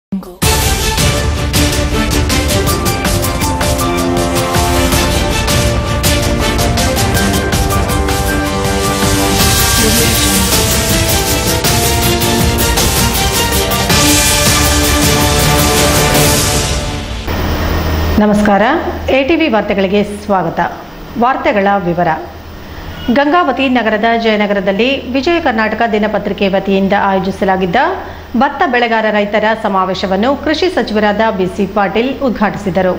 ನಮಸ್ಕಾರ ಎಟಿವಿ ವಾರ್ತೆಗಳಿಗೆ ಸ್ವಾಗತ ವಾರ್ತೆಗಳ ವಿವರ ಗಂಗಾವತಿ ನಗರದ ಜಯನಗರದಲ್ಲಿ ವಿಜಯ ಕರ್ನಾಟಕ ದಿನಪತ್ರಿಕೆ ವತಿಯಿಂದ ಆಯೋಜಿಸಲಾಗಿದ್ದ ಭತ್ತ ಬೆಳೆಗಾರ ರೈತರ ಸಮಾವೇಶವನ್ನು ಕೃಷಿ ಸಚಿವರಾದ ಬಿಸಿ ಪಾಟೀಲ್ ಉದ್ಘಾಟಿಸಿದರು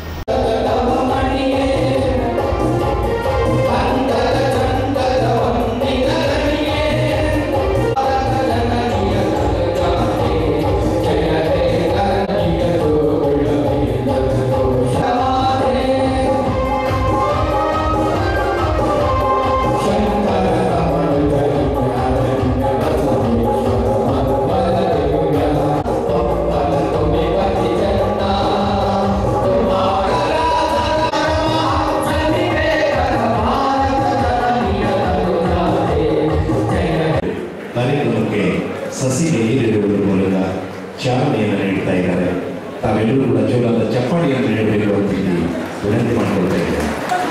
ಕಾರ್ಯಕ್ರಮಕ್ಕೆ ಸಸಿಗೆ ನೀರಿಡುವುದರ ಮೂಲಕ ಚಾಲನೆಯನ್ನು ನೀಡ್ತಾ ಇದ್ದಾರೆ ತಾವೆಲ್ಲರೂ ಕೂಡ ಜೋರಾದ ಚಪ್ಪಾಳಿಯನ್ನು ನೀಡಬೇಕು ಅಂತ ಹೇಳಿ ವಿನಂತಿ ಮಾಡಿಕೊಳ್ತಾ ಇದ್ದಾರೆ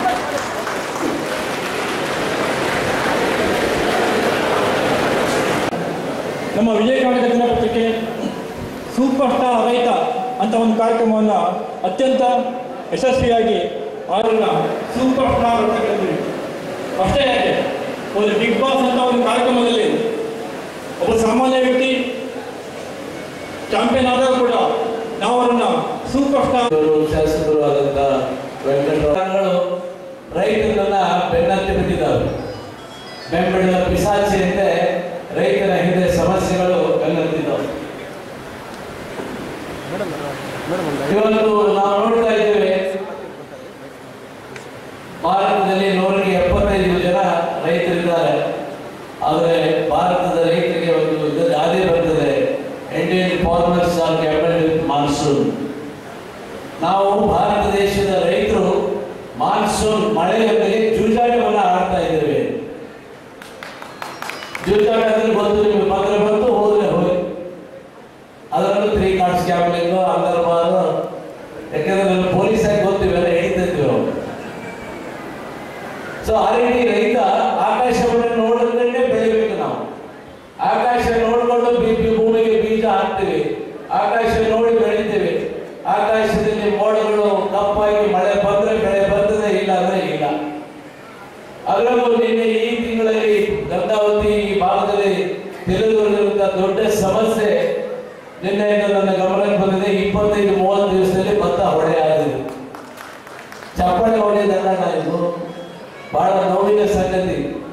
ನಮ್ಮ ವಿಜಯ ಕರ್ನಾಟಕ ದಿನಪತ್ರಿಕೆ ಸೂಪರ್ ಸ್ಟಾರ್ ರೈತ ಅಂತ ಒಂದು ಕಾರ್ಯಕ್ರಮವನ್ನು ಅತ್ಯಂತ ಯಶಸ್ವಿಯಾಗಿ ಅವರನ್ನ ಸೂಪರ್ ಸ್ಟಾರ್ ಅಂತ ಕರೆದ್ವಿ ಅಷ್ಟೇ ಯಾಕೆ ಒಂದು ಬಿಗ್ ಬಾಸ್ ಅಂತ ಒಂದು ಕಾರ್ಯಕ್ರಮದಲ್ಲಿ ಒಬ್ಬ ಸಾಮಾನ್ಯ ವ್ಯಕ್ತಿ ಚಾಂಪಿಯನ್ ಆದರೂ ಕೂಡ ನಾವು ಅವರನ್ನ ಸೂಪರ್ ಸ್ಟಾರ್ ಇವರು ಶಾಸಕರು ಆದಂತ ವೆಂಕಟರಾಮಗಳು ರೈತರನ್ನ ಬೆನ್ನತ್ತಿ ಬಿದ್ದಿದ್ದಾರೆ ಬೆಂಬಡಿದ ಪಿಸಾಚಿಯಂತೆ ರೈತರ ಹಿಂದೆ ಸಮಸ್ಯೆಗಳು ಬೆನ್ನತ್ತಿದ್ದವು ಇವತ್ತು ನಾವು ನೋಡ್ತಾ ಇದ್ದೇವೆ ಭಾರತದಲ್ಲಿ ನೂರಕ್ಕೆ ಎಪ್ಪತ್ತೈದು ಜನ ರೈತರಿದ್ದಾರೆ ಆದರೆ ಭಾರತದ ರೈತರಿಗೆ ಒಂದು ಇದು ಗಾದೆ ಬರ್ತದೆ Indian farmers are capable with monsoon ನಾವು ಭಾರತ ದೇಶದ ರೈತರು ಮಾನ್ಸೂನ್ ಮಳೆಯೊಂದಿಗೆ ಜೂಜಾಟವನ್ನು ಆಡ್ತಾ ಇದ್ದೇವೆ ಜೂಜಾಟ ಅಂದ್ರೆ ಬಂತು ನಿಮಗೆ ಪತ್ರ ಬಂತು ಹೋದ್ರೆ ಹೋಗಿ ಅದರಲ್ಲೂ ತ್ರೀ ಕಾರ್ಡ್ಸ್ ಕ್ಯಾಬ್ಲಿಂಗ್ ಅಂದರ್ ಬಾರ್ ಯಾಕಂದ್ರೆ ನಾವು ಪೊಲೀಸ್ ಆಗಿ ಗೊತ್ತಿವೆಲ್ಲ ಹಿಡಿತಿದ್ವಿ ನಾವು ಸೊ ಆ ರೀತಿ ರೈತ ಆಕಾಶವನ್ನು ನೋಡಿದ್ರೆ ಬೆಳಿಬೇಕು ನಾವು ಆಕಾಶ ನೋಡ್ಕೊಂಡು ಬಿ- ಬಿ- ಭೂಮಿಗೆ ಬೀಜ ಹಾಕ್ತೀವಿ ಆಕಾಶ ನೋಡಿ ಬೆಳಿತೀವಿ ಆಕಾಶದಲ್ಲಿ ಮೋಡಗಳು ಕಪ್ಪಾಗಿ ಮಳೆ ಬಂದ್ರೆ ಬೆಳೆ ಬರ್ತದೆ ಇಲ್ಲ ಅಂದ್ರೆ ಇಲ್ಲ ಅದರಲ್ಲೂ ನಿನ್ನೆ ಈ ತಿಂಗಳಲ್ಲಿ ಗಂಗಾವತಿ ಈ ಭಾಗದಲ್ಲಿ ತಿಳಿದಿರುವಂತ ದೊಡ್ಡ ಸಮಸ್ಯೆ ನಿನ್ನೆಯಿಂದ ನನ್ನ ಗಮನಕ್ಕೆ ಬಂದಿದೆ ಇಪ್ಪತ್ತೈದು ಮೂವತ್ತು ದಿವಸದಲ್ಲಿ ಭತ್ತ ಹೊಡೆ ಆಗಿದೆ ಚಪ್ಪಾಳೆ ಹೊಡೆದಲ್ಲ ಇದು ಬಹಳ ನೋವಿನ ಸಂಗತಿ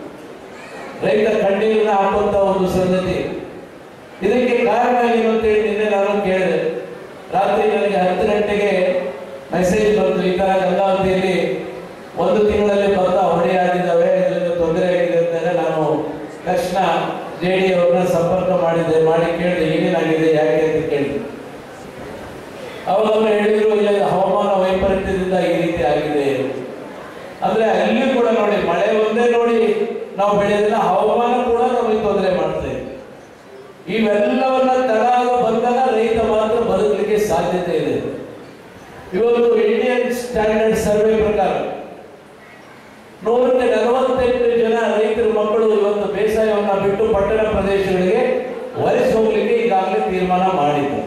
ರೈತ ಕಣ್ಣೀರನ್ನ ಹಾಕುವಂತ ಒಂದು ಸಂಗತಿ ಇದಕ್ಕೆ ಕಾರಣ ಏನು ಅಂತೇಳಿ ನಿನ್ನೆ ನಾನು ಕೇಳಿದೆ ರಾತ್ರಿ ನನಗೆ ಹತ್ತು ಗಂಟೆಗೆ ಮೆಸೇಜ್ ಬಂತು ಈ ತರ ಗಂಗಾವತಿಯಲ್ಲಿ ಒಂದು ತಿಂಗಳಲ್ಲಿ ಭತ್ತ ಹೊಡೆಯಾಗಿದ್ದಾವೆ ಇದರಿಂದ ತೊಂದರೆ ಆಗಿದೆ ಅಂತಾನೆ ನಾನು ತಕ್ಷಣ ಜೆ ಡಿ ಅವ್ರನ್ನ ಸಂಪರ್ಕ ಮಾಡಿದ್ದೆ ಮಾಡಿ ಕೇಳಿದೆ ಏನೇನಾಗಿದೆ ಯಾಕೆ ಅಂತ ಕೇಳಿದೆ ಅವಾಗ ಅವರು ಹೇಳಿದ್ರು ಇಲ್ಲ ಹವಾಮಾನ ವೈಪರೀತ್ಯದಿಂದ ಈ ರೀತಿ ಆಗಿದೆ ಅಂದ್ರೆ ಅಲ್ಲಿ ಕೂಡ ನೋಡಿ ಮಳೆ ಒಂದೇ ನೋಡಿ ನಾವು ಬೆಳೆಯೋದಿಲ್ಲ ಹವಾಮಾನ ಕೂಡ ನಮಗೆ ತೊಂದರೆ ಮಾಡ್ತಾ ಇದೆ ಇವೆಲ್ಲವನ್ನ ತಡಾಗ ಬಂದಾಗ ರೈತ ಮಾತ್ರ ಬದುಕಲಿಕ್ಕೆ ಸಾಧ್ಯತೆ ಇದೆ ಇವತ್ತು ಇಂಡಿಯನ್ ಸ್ಟ್ಯಾಂಡರ್ಡ್ ಸರ್ವೆ ಪ್ರಕಾರ ನೂರಕ್ಕೆ ನಲವತ್ತೆಂಟು ಜನ ರೈತರ ಮಕ್ಕಳು ಇವತ್ತು ಬೇಸಾಯವನ್ನ ಬಿಟ್ಟು ಪಟ್ಟಣ ಪ್ರದೇಶಗಳಿಗೆ ವಲಸೆ ಹೋಗ್ಲಿಕ್ಕೆ ಈಗಾಗಲೇ ತೀರ್ಮಾನ ಮಾಡಿದ್ದಾರೆ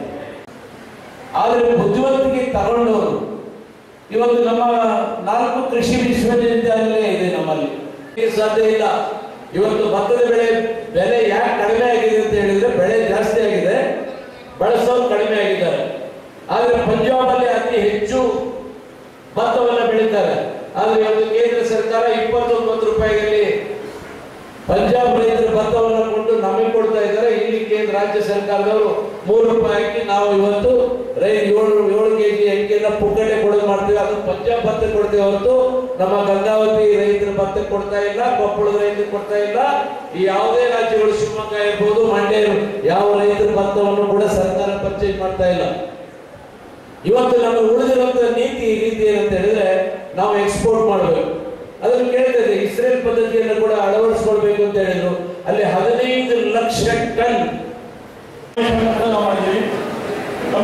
ಆದರೆ ಬುದ್ಧಿವಂತಿಕೆ ತಗೊಂಡವರು ಇವತ್ತು ನಮ್ಮ ನಾಲ್ಕು ಕೃಷಿ ವಿಶ್ವವಿದ್ಯಾಲಯ ಇದೆ ನಮ್ಮಲ್ಲಿ ಇದು ಸಾಧ್ಯ ಇಲ್ಲ ಇವತ್ತು ಭತ್ತದ ಬೆಳೆ ಬೆಲೆ ಯಾಕೆ ಕಡಿಮೆ ಆಗಿದೆ ಅಂತ ಹೇಳಿದ್ರೆ ಬೆಳೆ ಜಾಸ್ತಿ ಆಗಿದೆ ಬಳಸೋದು ಕಡಿಮೆ ಆಗಿದ್ದಾರೆ ಆದ್ರೆ ಪಂಜಾಬ್ ಅಲ್ಲಿ ಅತಿ ಹೆಚ್ಚು ಭತ್ತವನ್ನ ಬೆಳೀತಾರೆ ಆದ್ರೆ ಇವತ್ತು ಕೇಂದ್ರ ಸರ್ಕಾರ ಇಪ್ಪತ್ತೊಂಬತ್ತು ರೂಪಾಯಿಯಲ್ಲಿ ಪಂಜಾಬ್ ರೈತರು ಭತ್ತವನ್ನು ಕೊಟ್ಟು ನಮಗೆ ಕೊಡ್ತಾ ಇದ್ದಾರೆ ಇಲ್ಲಿ ಕೇಂದ್ರ ರಾಜ್ಯ ಸರ್ಕಾರದವರು ಮೂರು ರೂಪಾಯಿ ಹಾಕಿ ನಾವು ಇವತ್ತು ರೈ ಏಳು ಏಳು ಕೆಜಿ ಅಕ್ಕಿಯನ್ನ ಪುಕ್ಕಟೆ ಕೊಡೋದು ಮಾಡ್ತೀವಿ ಅದು ಪಂಜಾಬ್ ಭತ್ತ ಕೊಡ್ತೀವಿ ಹೊರತು ನಮ್ಮ ಗಂಗಾವತಿ ರೈತರ ಭತ್ತ ಕೊಡ್ತಾ ಇಲ್ಲ ಕೊಪ್ಪಳದ ರೈತರು ಕೊಡ್ತಾ ಇಲ್ಲ ಈ ಯಾವುದೇ ರಾಜ್ಯಗಳು ಶಿವಮೊಗ್ಗ ಇರ್ಬೋದು ಮಂಡ್ಯ ಇರ್ಬೋದು, ಯಾವ ರೈತರ ಭತ್ತವನ್ನು ಕೂಡ ಸರ್ಕಾರ ಪರ್ಚೇಸ್ ಮಾಡ್ತಾ ಇಲ್ಲ ಇವತ್ತು ನಮಗೆ ಉಳಿದಿರುವಂತ ನೀತಿ ಈ ರೀತಿ ಏನಂತ ಹೇಳಿದ್ರೆ ನಾವು ಎಕ್ಸ್ಪೋರ್ಟ್ ಮಾಡಬೇಕು ಅದನ್ನು ಕೇಳ್ತಾ ಇದೆ ಇಸ್ರೇಲ್ ಪದ್ಧತಿಯನ್ನು ಕೂಡ ಅಳವಡಿಸ್ಕೊಳ್ಬೇಕು ಅಂತ ಹೇಳಿದ್ರು ಅಲ್ಲಿ ಹದಿನೈದು ಲಕ್ಷ ಟನ್ ನಾವು ಮಾಡಿದ್ದೀವಿ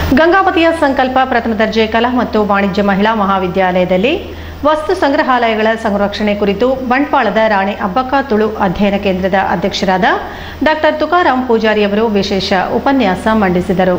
ಗಂಗಾವತಿಯ ಸಂಕಲ್ಪ ಪ್ರಥಮ ದರ್ಜೆ ಕಲಾ ಮತ್ತು ವಾಣಿಜ್ಯ ಮಹಿಳಾ ಮಹಾವಿದ್ಯಾಲಯದಲ್ಲಿ ವಸ್ತು ಸಂಗ್ರಹಾಲಯಗಳ ಸಂರಕ್ಷಣೆ ಕುರಿತು ಬಂಟ್ವಾಳದ ರಾಣಿ ಅಬ್ಬಕ್ಕ ತುಳು ಅಧ್ಯಯನ ಕೇಂದ್ರದ ಅಧ್ಯಕ್ಷರಾದ ಡಾಕ್ಟರ್ ತುಕಾರಾಂ ಪೂಜಾರಿ ಅವರು ವಿಶೇಷ ಉಪನ್ಯಾಸ ಮಂಡಿಸಿದರು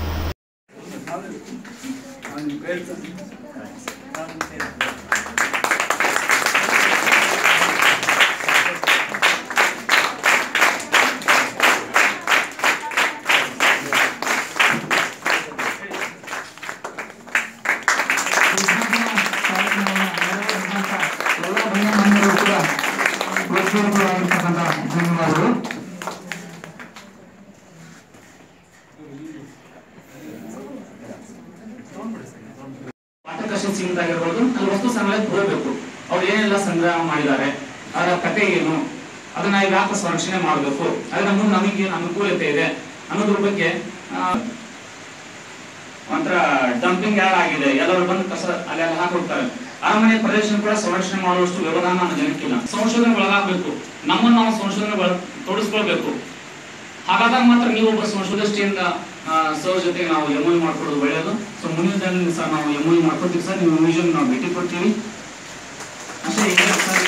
ಪಾಠಕರ್ಷಣ ಸೀಮಿತ ಆಗಿರ್ಬೋದು ಅಲ್ಲಿ ವಸ್ತು ಸಂಗ್ರಹಕ್ಕೆ ಹೋಗ್ಬೇಕು ಅವ್ರು ಏನೆಲ್ಲ ಸಂಗ್ರಹ ಮಾಡಿದ್ದಾರೆ ಅದರ ಕಥೆ ಏನು ಅದನ್ನ ಯಾಕೆ ಸಂರಕ್ಷಣೆ ಮಾಡಬೇಕು ಅದರ ಮುಂದೆ ನಮಗೆ ಏನು ಅನುಕೂಲತೆ ಇದೆ ಅನ್ನೋದ್ರ ಬಗ್ಗೆ ಆ, ಒಂಥರ ಡಂಪಿಂಗ್ ಯಾರ್ಡ್ ಆಗಿದೆ ಎಲ್ಲರೂ ಬಂದು ಕಸ ಅಲ್ಲೆಲ್ಲ ಹಾಕಿ ಹೋಗ್ತಾರೆ ಅರಮನೆ ಪ್ರದೇಶ ಕೂಡ ಸಂರಕ್ಷಣೆ ಮಾಡುವಷ್ಟು ವ್ಯವಧಾನ ನಮ್ಮ ಜನಕ್ಕಿಲ್ಲ ಸಂಶೋಧನೆ ಒಳಗಾಗಬೇಕು ನಮ್ಮನ್ನು ನಾವು ಸಂಶೋಧನೆ ಒಳ- ತೊಡಗಿಸ್ಕೊಳ್ಬೇಕು ಹಾಗಾದಾಗ ಮಾತ್ರ ನೀವು ಒಬ್ಬ ಸಂಶೋಧಷ್ಟಿಯಿಂದ ಸರ್ ಜೊತೆಗೆ ನಾವು ಎಮ್ ಮಾಡ್ಕೊಳ್ಳೋದು ಒಳ್ಳೆಯದು ಸೊ ಮುಂದಿನ ದಿನದಲ್ಲಿ ಸರ್ ನಾವು ಎಮ್ ಮಾಡ್ಕೊತೀವಿ ಸರ್ ನೀವು ಮ್ಯೂಸಿಯಂ ನಾವು ಭೇಟಿ ಕೊಡ್ತೀವಿ ಅಷ್ಟೇ ಈಗ ಸರ್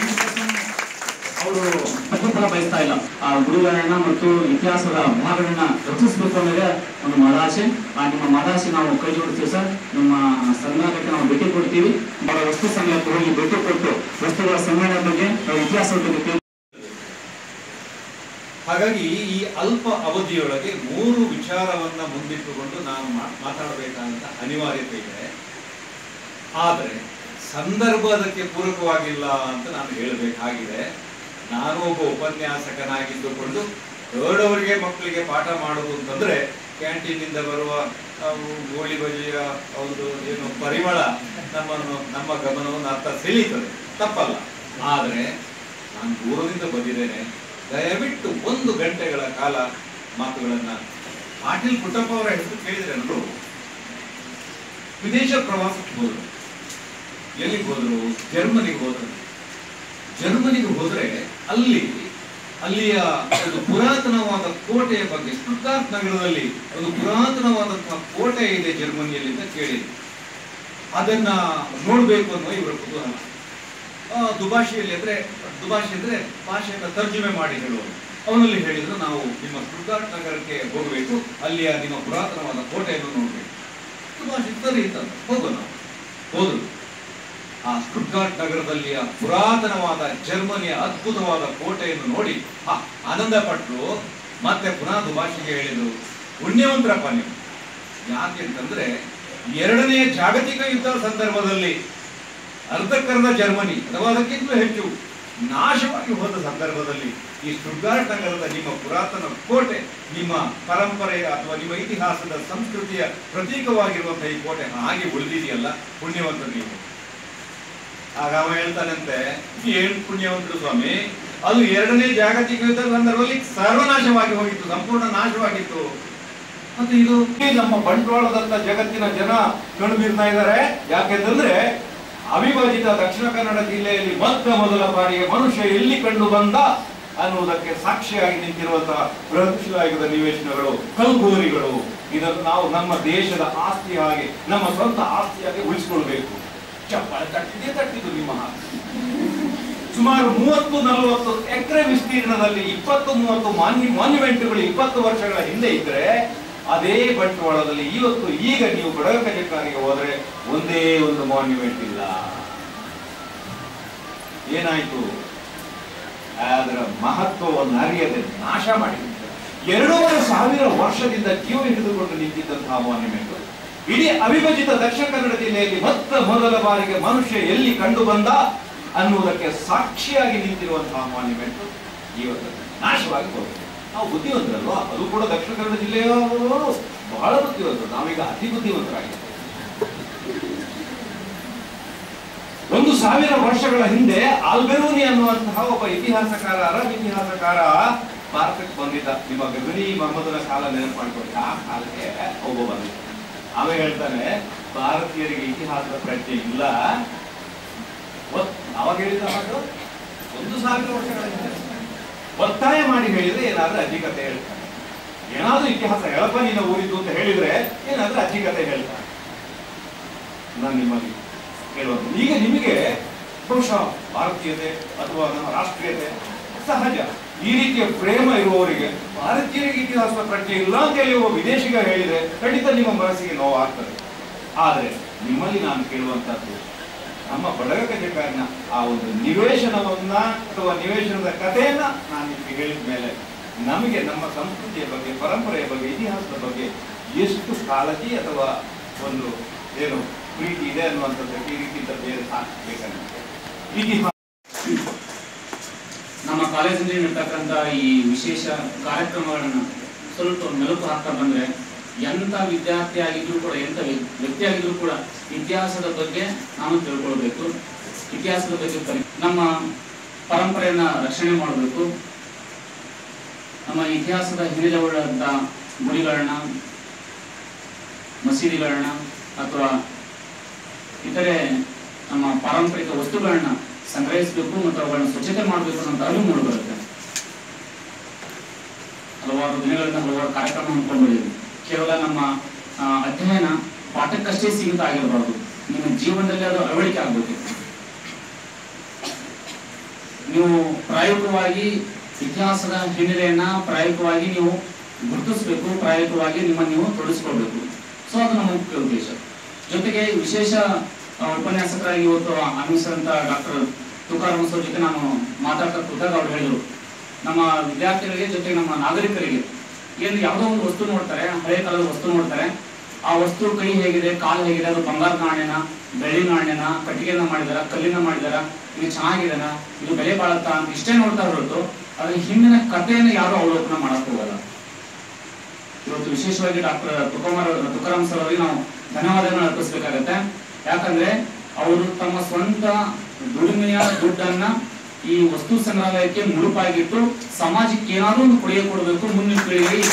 ಅವರು ಪ್ರತಿಫಲ ಬಯಸ್ತಾ ಇಲ್ಲ ಆ ಗುರುಗಳನ್ನ ಮತ್ತು ಇತಿಹಾಸದ ಭಾಗಗಳನ್ನ ರಚಿಸಬೇಕು ಅನ್ನೋದೇ ಒಂದು ಮದಾಸೆ ಆ ನಿಮ್ಮ ಮದಾಸೆ ನಾವು ಕೈ ಜೋಡಿಸ್ತೀವಿ ಸರ್ ನಿಮ್ಮ ಸಂಗ್ರಹಕ್ಕೆ ನಾವು ಭೇಟಿ ಕೊಡ್ತೀವಿ ಅವರ ವಸ್ತು ಸಂಗ್ರಹಕ್ಕೆ ಹೋಗಿ ಭೇಟಿ ಕೊಟ್ಟು ವಸ್ತುಗಳ ಸಂಗ್ರಹದ ಬಗ್ಗೆ ಅವರ ಇತಿಹಾಸದ ಬಗ್ಗೆ ತಿಳ್ಕೊಂಡು ಹಾಗಾಗಿ ಈ ಅಲ್ಪ ಅವಧಿಯೊಳಗೆ ಮೂರು ವಿಚಾರವನ್ನ ಮುಂದಿಟ್ಟುಕೊಂಡು ನಾನು ಮಾ- ಮಾತಾಡಬೇಕಾದಂತ ಅನಿವಾರ್ಯತೆ ಇದೆ ಆದರೆ ಸಂದರ್ಭ ಅದಕ್ಕೆ ಪೂರಕವಾಗಿಲ್ಲ ಅಂತ ನಾನು ಹೇಳಬೇಕಾಗಿದೆ ನಾನು ಒಬ್ಬ ಉಪನ್ಯಾಸಕನಾಗಿದ್ದುಕೊಂಡು ದೊಡ್ಡವರಿಗೆ ಮಕ್ಕಳಿಗೆ ಪಾಠ ಮಾಡುವುದು ಅಂತಂದ್ರೆ ಕ್ಯಾಂಟೀನಿಂದ ಬರುವ ಅವು ಗೋಳಿ ಬಜಿಯ ಒಂದು ಏನು ಪರಿಮಳ ನಮ್ಮನ್ನು ನಮ್ಮ ಗಮನವನ್ನು ಅರ್ಥ ಸೆಳೀತದೆ ತಪ್ಪಲ್ಲ ಆದರೆ ನಾನು ದೂರದಿಂದ ಬಂದಿದ್ದೇನೆ ದಯವಿಟ್ಟು ಒಂದು ಗಂಟೆಗಳ ಕಾಲ ಮಾತುಗಳನ್ನ ಪಾಟೀಲ್ ಪುಟ್ಟಪ್ಪ ಅವರ ಹೆಸರು ಕೇಳಿದ್ರೆ ಎಲ್ಲರೂ ವಿದೇಶ ಪ್ರವಾಸಕ್ಕೆ ಹೋದ್ರು ಎಲ್ಲಿಗೆ ಹೋದ್ರು ಜರ್ಮನಿಗೆ ಹೋದ್ರು ಜರ್ಮನಿಗೆ ಹೋದ್ರೆ ಅಲ್ಲಿ ಅಲ್ಲಿಯ ಒಂದು ಪುರಾತನವಾದ ಕೋಟೆಯ ಬಗ್ಗೆ ಸ್ಟುಟ್ಗಾರ್ಟ್ ನಗರದಲ್ಲಿ ಒಂದು ಪುರಾತನವಾದಂತಹ ಕೋಟೆ ಇದೆ ಜರ್ಮನಿಯಲ್ಲಿ ಅಂತ ಕೇಳಿದ್ರು ಅದನ್ನ ನೋಡ್ಬೇಕು ಅನ್ನೋ ಇವರ ಕುತೂಹಲ ಆ, ದುಭಾಷೆಯಲ್ಲಿ ಅಂದ್ರೆ ದುಭಾಷೆ ಅಂದ್ರೆ ಭಾಷೆಯನ್ನ ತರ್ಜುಮೆ ಮಾಡಿ ಹೇಳುವರು ಅವನಲ್ಲಿ ಹೇಳಿದ್ರು ನಾವು ನಿಮ್ಮ ಸ್ಟುಟ್ಗಾರ್ಟ್ ನಗರಕ್ಕೆ ಹೋಗಬೇಕು ಅಲ್ಲಿಯ ನಿಮ್ಮ ಪುರಾತನವಾದ ಕೋಟೆಯನ್ನು ನೋಡ್ಬೇಕು ದುಭಾಷೆ ಸರಿ ಇತ್ತಂತ ಹೋಗೋಣ ಹೋದ್ರು ಆ ಸ್ಟುಟ್ಗಾರ್ಟ್ ನಗರದಲ್ಲಿಯ ಪುರಾತನವಾದ ಜರ್ಮನಿಯ ಅದ್ಭುತವಾದ ಕೋಟೆಯನ್ನು ನೋಡಿ ಆ ಆನಂದ ಪಟ್ಟರು ಮತ್ತೆ ಪುನಃ ದುಭಾಷೆಗೆ ಹೇಳಿದ್ರು ಪುಣ್ಯವಂತರಪ್ಪ ನೀವು ಯಾಕೆ ಅಂತಂದ್ರೆ ಎರಡನೆಯ ಜಾಗತಿಕ ಯುದ್ಧದ ಸಂದರ್ಭದಲ್ಲಿ ಅರ್ಧಕ್ಕರ್ಧ ಜರ್ಮನಿ ಅಥವಾ ಅದಕ್ಕಿಂತಲೂ ಹೆಚ್ಚು ನಾಶವಾಗಿ ಹೋದ ಸಂದರ್ಭದಲ್ಲಿ ಈ ಸ್ಟುಟ್ಗಾರ್ಟ್ ನಗರದ ನಿಮ್ಮ ಪುರಾತನ ಕೋಟೆ ನಿಮ್ಮ ಪರಂಪರೆಯ ಅಥವಾ ನಿಮ್ಮ ಇತಿಹಾಸದ ಸಂಸ್ಕೃತಿಯ ಪ್ರತೀಕವಾಗಿರುವಂತಹ ಈ ಕೋಟೆ ಹಾಗೆ ಉಳಿದಿದೆಯಲ್ಲ ಪುಣ್ಯವಂತರು ನೀವು ಆಗ ಅವ ಹೇಳ್ತಾನಂತೆ ಏನ್ ಪುಣ್ಯವಂತರು ಸ್ವಾಮಿ ಅದು ಎರಡನೇ ಜಾಗತಿಕ ಯುದ್ಧದ ಸಂದರ್ಭದಲ್ಲಿ ಸರ್ವನಾಶವಾಗಿ ಹೋಗಿತ್ತು ಸಂಪೂರ್ಣ ನಾಶವಾಗಿತ್ತು ಮತ್ತೆ ಇದು ಈ ನಮ್ಮ ಬಂಟ್ವಾಳದತ್ತ ಜಗತ್ತಿನ ಜನ ಕಣ್ಬೀರ್ತಾ ಇದ್ದಾರೆ ಯಾಕೆಂತಂದ್ರೆ ಅವಿಭಜಿತ ದಕ್ಷಿಣ ಕನ್ನಡ ಜಿಲ್ಲೆಯಲ್ಲಿ ಮೊತ್ತ ಮೊದಲ ಬಾರಿಗೆ ಮನುಷ್ಯ ಎಲ್ಲಿ ಕಂಡು ಬಂದ ಅನ್ನುವುದಕ್ಕೆ ಸಾಕ್ಷಿಯಾಗಿ ನಿಂತಿರುವಂತಹ ಬೃಹತ್ಶಿಲಾಯುಗದ ನಿವೇಶನಗಳು ಕಲ್ಗೋರಿಗಳು ಇದನ್ನು ನಾವು ನಮ್ಮ ದೇಶದ ಆಸ್ತಿ ಹಾಗೆ ನಮ್ಮ ಸ್ವಂತ ಆಸ್ತಿಯಾಗಿ ಉಳಿಸಿಕೊಳ್ಬೇಕು ಚಪ್ಪಾಳೆ ತಟ್ಟಿದ್ದೇ ತಟ್ಟಿದ್ದು ನಿಮ್ಮ ಹಾಗೆ ಸುಮಾರು ಮೂವತ್ತು ನಲವತ್ತು ಎಕರೆ ವಿಸ್ತೀರ್ಣದಲ್ಲಿ ಇಪ್ಪತ್ತು ಮೂವತ್ತು ಮಾನ್ಯ ಮಾನ್ಯುಮೆಂಟ್ಗಳು ಇಪ್ಪತ್ತು ವರ್ಷಗಳ ಹಿಂದೆ ಇದ್ರೆ ಅದೇ ಬಂಟ್ವಾಳದಲ್ಲಿ ಇವತ್ತು ಈಗ ನೀವು ಬಡಗಜಕ್ಕಾರಿಗೆ ಹೋದ್ರೆ ಒಂದೇ ಒಂದು ಮಾನ್ಯುಮೆಂಟ್ ಇಲ್ಲ ಏನಾಯ್ತು ಅದರ ಮಹತ್ವವನ್ನು ಅರಿಯದೆ ನಾಶ ಮಾಡಿ ಎರಡೂವರೆ ಸಾವಿರ ವರ್ಷದಿಂದ ಜೀವ ಹಿಡಿದುಕೊಂಡು ನಿಂತಿದ್ದಂತಹ ಮಾನ್ಯುಮೆಂಟ್ ಇಡೀ ಅವಿಭಜಿತ ದಕ್ಷಿಣ ಕನ್ನಡ ಜಿಲ್ಲೆಯಲ್ಲಿ ಮೊತ್ತ ಮೊದಲ ಬಾರಿಗೆ ಮನುಷ್ಯ ಎಲ್ಲಿ ಕಂಡು ಬಂದ ಅನ್ನುವುದಕ್ಕೆ ಸಾಕ್ಷಿಯಾಗಿ ನಿಂತಿರುವಂತಹ ಮಾನ್ಯುಮೆಂಟ್ ಇವತ್ತು ನಾಶವಾಗಿ ಹೋಗಿದೆ ನಾವು ಬುದ್ಧಿವಂತರಲ್ವಾ ಅದು ಕೂಡ ದಕ್ಷಿಣ ಕನ್ನಡ ಜಿಲ್ಲೆಯವರು ಬಹಳ ಬುದ್ಧಿವಂತರು ನಾವೀಗ ಅತಿ ಬುದ್ಧಿವಂತರಾಗಿದ್ದೇವೆ ಒಂದು ಸಾವಿರ ವರ್ಷಗಳ ಹಿಂದೆ ಆಲ್ಬೆರೂನಿ ಅನ್ನುವಂತಹ ಒಬ್ಬ ಇತಿಹಾಸಕಾರ ಅರಬ್ ಇತಿಹಾಸಕಾರ ಭಾರತಕ್ಕೆ ಬಂದಿದ್ದ ನಿಮ್ಮ ಗಗನಿ ಮೊಹಮ್ಮದನ ಕಾಲ ನೆನಪು ಮಾಡ್ಕೊಳ್ಳಿ ಆ ಕಾಲಕ್ಕೆ ಒಬ್ಬ ಬಂದಿದ್ದ ಅವ ಹೇಳ್ತಾನೆ ಭಾರತೀಯರಿಗೆ ಇತಿಹಾಸದ ಪ್ರಜ್ಞೆ ಇಲ್ಲ ಒತ್- ಅವಾಗ ಹೇಳಿದ ಮಾತು ಒಂದು ಸಾವಿರ ವರ್ಷಗಳ ಹಿಂದೆ ಒತ್ತಾಯ ಮಾಡಿ ಹೇಳಿದ್ರೆ ಏನಾದ್ರೂ ಅಧಿಕತೆ ಹೇಳ್ತಾನೆ ಏನಾದ್ರೂ ಇತಿಹಾಸ ಹೇಳಪ್ಪ ನೀನು ಊರಿದ್ದು ಅಂತ ಹೇಳಿದ್ರೆ ಏನಾದ್ರೆ ಅಜ್ಜಿ ಕತೆ ಹೇಳ್ತಾರೆ ನಾನು ನಿಮ್ಮಲ್ಲಿ ಕೇಳುವಂತ ಈಗ ನಿಮಗೆ ಬಹುಶಃ ಭಾರತೀಯತೆ ಅಥವಾ ನಮ್ಮ ರಾಷ್ಟ್ರೀಯತೆ ಸಹಜ ಈ ರೀತಿಯ ಪ್ರೇಮ ಇರುವವರಿಗೆ ಭಾರತೀಯರಿಗೆ ಇತಿಹಾಸದ ಪ್ರಜ್ಞೆ ಇಲ್ಲ ಅಂತ ಹೇಳಿ ಒಬ್ಬ ವಿದೇಶಿಗ ಹೇಳಿದ್ರೆ ಖಂಡಿತ ನಿಮ್ಮ ಮನಸ್ಸಿಗೆ ನೋವಾಗ್ತದೆ ಆದರೆ ನಿಮ್ಮಲ್ಲಿ ನಾನು ಕೇಳುವಂತದ್ದು ನಮ್ಮ ಬಡಗ ಕಥೆಕಾರನ ಆ ಒಂದು ನಿವೇಶನವನ್ನ ಅಥವಾ ನಿವೇಶನದ ಕಥೆಯನ್ನ ನಾನು ನಿಮಗೆ ಹೇಳಿದ ಮೇಲೆ ನಮಗೆ ನಮ್ಮ ಸಂಸ್ಕೃತಿಯ ಬಗ್ಗೆ ಪರಂಪರೆಯ ಬಗ್ಗೆ ಇತಿಹಾಸದ ಬಗ್ಗೆ ಎಷ್ಟು ಕಾಳಜಿ ಅಥವಾ ಒಂದು ಏನು ಪ್ರೀತಿ ಇದೆ ಅನ್ನುವಂಥದ್ದಕ್ಕೆ ಈ ರೀತಿ ಬೇರೆ ಸಾಕಬೇಕನ್ನೋದು ಇತಿಹಾಸ ನಮ್ಮ ಕಾಲೇಜಿನಲ್ಲಿ ನಡ್ತಕ್ಕಂಥ ಈ ವಿಶೇಷ ಕಾರ್ಯಕ್ರಮಗಳನ್ನ ಸ್ವಲ್ಪ ಮೆಲುಕು ಹಾಕ್ತಾ ಬಂದ್ರೆ ಎಂಥ ವಿದ್ಯಾರ್ಥಿ ಆಗಿದ್ರು ಕೂಡ ಎಂಥ ವ್ಯ- ವ್ಯಕ್ತಿ ಆಗಿದ್ರು ಕೂಡ ಇತಿಹಾಸದ ಬಗ್ಗೆ ನಾನು ತಿಳ್ಕೊಳ್ಬೇಕು ಇತಿಹಾಸದ ಬಗ್ಗೆ ಕಲಿ ನಮ್ಮ ಪರಂಪರೆಯನ್ನ ರಕ್ಷಣೆ ಮಾಡಬೇಕು ನಮ್ಮ ಇತಿಹಾಸದ ಹಿನ್ನೆಲೆಯುಳ್ಳಂಥ ಗುಡಿಗಳನ್ನ ಮಸೀದಿಗಳನ್ನ ಅಥವಾ ಇತರೆ ನಮ್ಮ ಪಾರಂಪರಿಕ ವಸ್ತುಗಳನ್ನ ಸಂಗ್ರಹಿಸಬೇಕು ಮತ್ತು ಅವುಗಳನ್ನ ಸ್ವಚ್ಛತೆ ಮಾಡಬೇಕು ಅಂತ ಅರಿವು ಮೂಡಿಬರುತ್ತೆ ಹಲವಾರು ದಿನಗಳಿಂದ ಹಲವಾರು ಕಾರ್ಯಕ್ರಮ ಹಮ್ಮಿಕೊಂಡಿದ್ದೀವಿ ಕೇವಲ ನಮ್ಮ ಆ, ಅಧ್ಯಯನ ಪಾಠಕ್ಕಷ್ಟೇ ಸೀಮಿತ ಆಗಿರಬಾರ್ದು ನಿಮ್ಮ ಜೀವನದಲ್ಲಿ ಅದು ಅಳವಡಿಕೆ ಆಗಬೇಕು ನೀವು ಪ್ರಾಯೋಗಿಕವಾಗಿ ಇತಿಹಾಸದ ಹಿನ್ನೆಲೆಯನ್ನ ಪ್ರಾಯೋಗಿಕವಾಗಿ ನೀವು ಗುರುತಿಸಬೇಕು ಪ್ರಾಯೋಗಿಕವಾಗಿ ನಿಮ್ಮನ್ನು ನೀವು ತೊಡಗಿಸ್ಕೊಳ್ಬೇಕು ಸೊ ಅದು ನಮ್ಮ ಮುಖ್ಯ ಉದ್ದೇಶ ಜೊತೆಗೆ ವಿಶೇಷ ಆ, ಉಪನ್ಯಾಸಕರಾಗಿ ಇವತ್ತು ಆಗಮಿಸಿದಂತ ಡಾಕ್ಟರ್ ತುಕಾರಾಮ್ ಸರ್ ಜೊತೆ ನಾನು ಮಾತಾಡ್ತಾ ಕೂತಾಗ ಅವ್ರು ಹೇಳಿದ್ರು ನಮ್ಮ ವಿದ್ಯಾರ್ಥಿಗಳಿಗೆ ಜೊತೆಗೆ ನಮ್ಮ ನಾಗರಿಕರಿಗೆ ಏನು ಯಾವುದೋ ಒಂದು ವಸ್ತು ನೋಡ್ತಾರೆ ಹಳೆ ಕಾಲದ ವಸ್ತು ನೋಡ್ತಾರೆ ಆ ವಸ್ತು ಕೈ ಹೇಗಿದೆ ಕಾಲು ಹೇಗಿದೆ ಅದು ಬಂಗಾರ ನಾಣ್ಯನ ಬೆಳ್ಳಿ ನಾಣ್ಯನ ಕಟ್ಟಿಗೆನ ಮಾಡಿದಾರ ಕಲ್ಲಿನ ಮಾಡಿದಾರ ಇದು ಚೆನ್ನಾಗಿದೆನ ಇದು ಬೆಲೆ ಬಾಳತ್ತಾ ಅಂತ ಇಷ್ಟೇ ನೋಡ್ತಾ ಹೊರತು ಅದ್ರ ಹಿಂದಿನ ಕಥೆಯನ್ನು ಯಾರು ಅವಲೋಕನ ಮಾಡಕ್ ಹೋಗಲ್ಲ ಇವತ್ತು ವಿಶೇಷವಾಗಿ ಡಾಕ್ಟರ್ ತುಕಾಮಾರ್ ತುಕಾರಾಮ್ ಸರ್ ಅವರಿಗೆ ನಾವು ಧನ್ಯವಾದಗಳನ್ನು ಅರ್ಪಿಸಬೇಕಾಗತ್ತೆ ಯಾಕಂದ್ರೆ ಅವರು ತಮ್ಮ ಸ್ವಂತ ದುಡಿಮೆಯ ದುಡ್ಡನ್ನ ಈ ವಸ್ತು ಸಂಗ್ರಹಾಲಯಕ್ಕೆ ಮುಡುಪಾಗಿಟ್ಟು ಸಮಾಜಕ್ಕೆ ಏನಾದ್ರೂ ಒಂದು ಕೊಡುಗೆ ಕೊಡಬೇಕು ಮುಂದಿನ ಪೀಳಿಗೆಗೆ ಈ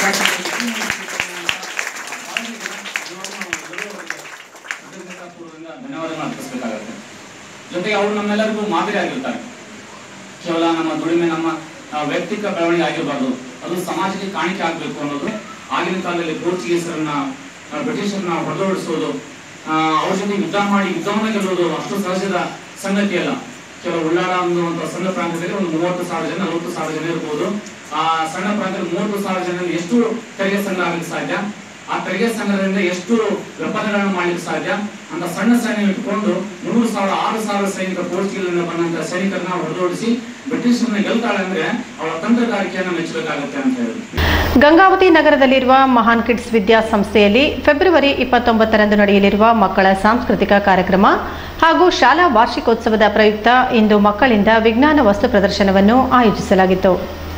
ಕೃತಜ್ಞತಾಪೂರ್ವಕದಿಂದ ಧನ್ಯವಾದಗಳನ್ನು ಅರ್ಪಿಸಬೇಕಾಗತ್ತೆ ಜೊತೆಗೆ ಅವರು ನಮ್ಮೆಲ್ಲರಿಗೂ ಮಾದರಿ ಆಗಿರ್ತಾರೆ ಕೇವಲ ನಮ್ಮ ದುಡಿಮೆ ನಮ್ಮ ಆ, ವೈಯಕ್ತಿಕ ಬೆಳವಣಿಗೆ ಆಗಿರಬಾರ್ದು ಅದು ಸಮಾಜಕ್ಕೆ ಕಾಣಿಕೆ ಆಗಬೇಕು ಅನ್ನೋದು ಆಗಿನ ಕಾಲದಲ್ಲಿ ಪೋರ್ಚುಗೀಸರನ್ನ ಆ, ಬ್ರಿಟಿಷರನ್ನ ಹೊಡೆದೋಡಿಸೋದು ಅವ್ರ ಜೊತೆ ಯುದ್ಧ ಮಾಡಿ ಯುದ್ಧವನ್ನ ಗೆಲ್ಲೋದು ಅಷ್ಟು ಸಹಜದ ಸಂಗತಿ ಅಲ್ಲ ಕೆಲವು ಉಳ್ಳಾಳ ಅನ್ನುವಂಥ ಸಣ್ಣ ಪ್ರಾಂತ್ಯದಲ್ಲಿ ಒಂದು ಮೂವತ್ತು ಸಾವಿರ ಜನ ನಲವತ್ತು ಸಾವಿರ ಜನ ಇರ್ಬೋದು ಆ ಸಣ್ಣ ಪ್ರಾಂತ್ಯದಲ್ಲಿ ಮೂವತ್ತು ಸಾವಿರ ಜನ ಎಷ್ಟು ತೆರಿಗೆ ಸಂಗ್ರಹ ಆಗಲಿಕ್ಕೆ ಸಾಧ್ಯ ಆ ತೆರಿಗೆ ಸಂಗ್ರಹದಿಂದ ಎಷ್ಟು ವ್ಯಾಪಾರಗಳನ್ನು ಮಾಡ್ಲಿಕ್ಕೆ ಸಾಧ್ಯ ಅಂತ ಸಣ್ಣ ಸೈನ್ಯ ಇಟ್ಕೊಂಡು ಮೂರು ಸಾವಿರ ಆರು ಸಾವಿರ ಸೈನಿಕ ಪೋರ್ಚುಗೀಸರಿಂದ ಬಂದಂತ ಸೈನಿಕರನ್ನ ಹೊಡೆದೋಡಿಸಿ ಬ್ರಿಟಿಷರನ್ನ ಗೆಲ್ತಾಳೆ ಅಂದ್ರೆ ಅವಳ ತಂತ್ರಗಾರಿಕೆಯನ್ನ ಮೆಚ್ಚಬೇಕಾಗುತ್ತೆ ಅಂತ ಹೇಳಿ ಗಂಗಾವತಿ ನಗರದಲ್ಲಿರುವ ಮಹಾನ್ ಕಿಡ್ಸ್ ವಿದ್ಯಾಸಂಸ್ಥೆಯಲ್ಲಿ ಫೆಬ್ರವರಿ ಇಪ್ಪತ್ತೊಂಬತ್ತರಂದು ನಡೆಯಲಿರುವ ಮಕ್ಕಳ ಸಾಂಸ್ಕೃತಿಕ ಕಾರ್ಯಕ್ರಮ ಹಾಗೂ ಶಾಲಾ ವಾರ್ಷಿಕೋತ್ಸವದ ಪ್ರಯುಕ್ತ ಇಂದು ಮಕ್ಕಳಿಂದ ವಿಜ್ಞಾನ ವಸ್ತು ಪ್ರದರ್ಶನವನ್ನು ಆಯೋಜಿಸಲಾಗಿತ್ತು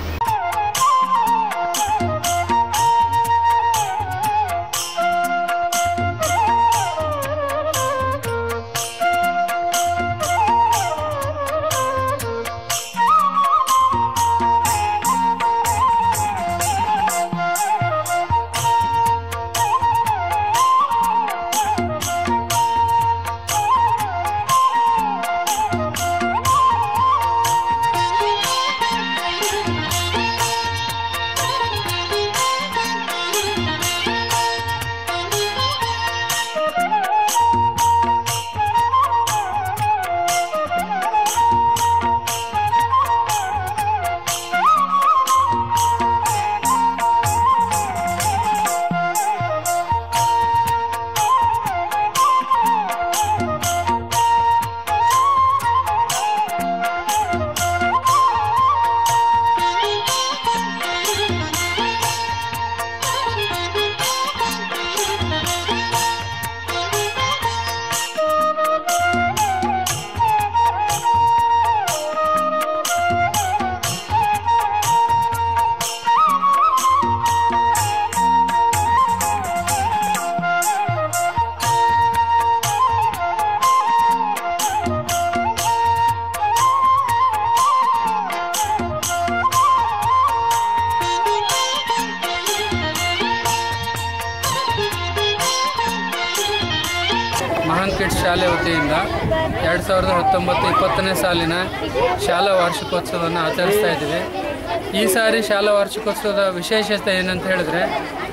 ಮಹಾನ್ ಕಿಡ್ಸ್ ಶಾಲೆ ವತಿಯಿಂದ ಎರಡು ಸಾವಿರದ ಹತ್ತೊಂಬತ್ತು ಇಪ್ಪತ್ತನೇ ಸಾಲಿನ ಶಾಲಾ ವಾರ್ಷಿಕೋತ್ಸವವನ್ನು ಆಚರಿಸ್ತಾ ಇದ್ದೀವಿ ಈ ಸಾರಿ ಶಾಲಾ ವಾರ್ಷಿಕೋತ್ಸವದ ವಿಶೇಷತೆ ಏನಂತ ಹೇಳಿದ್ರೆ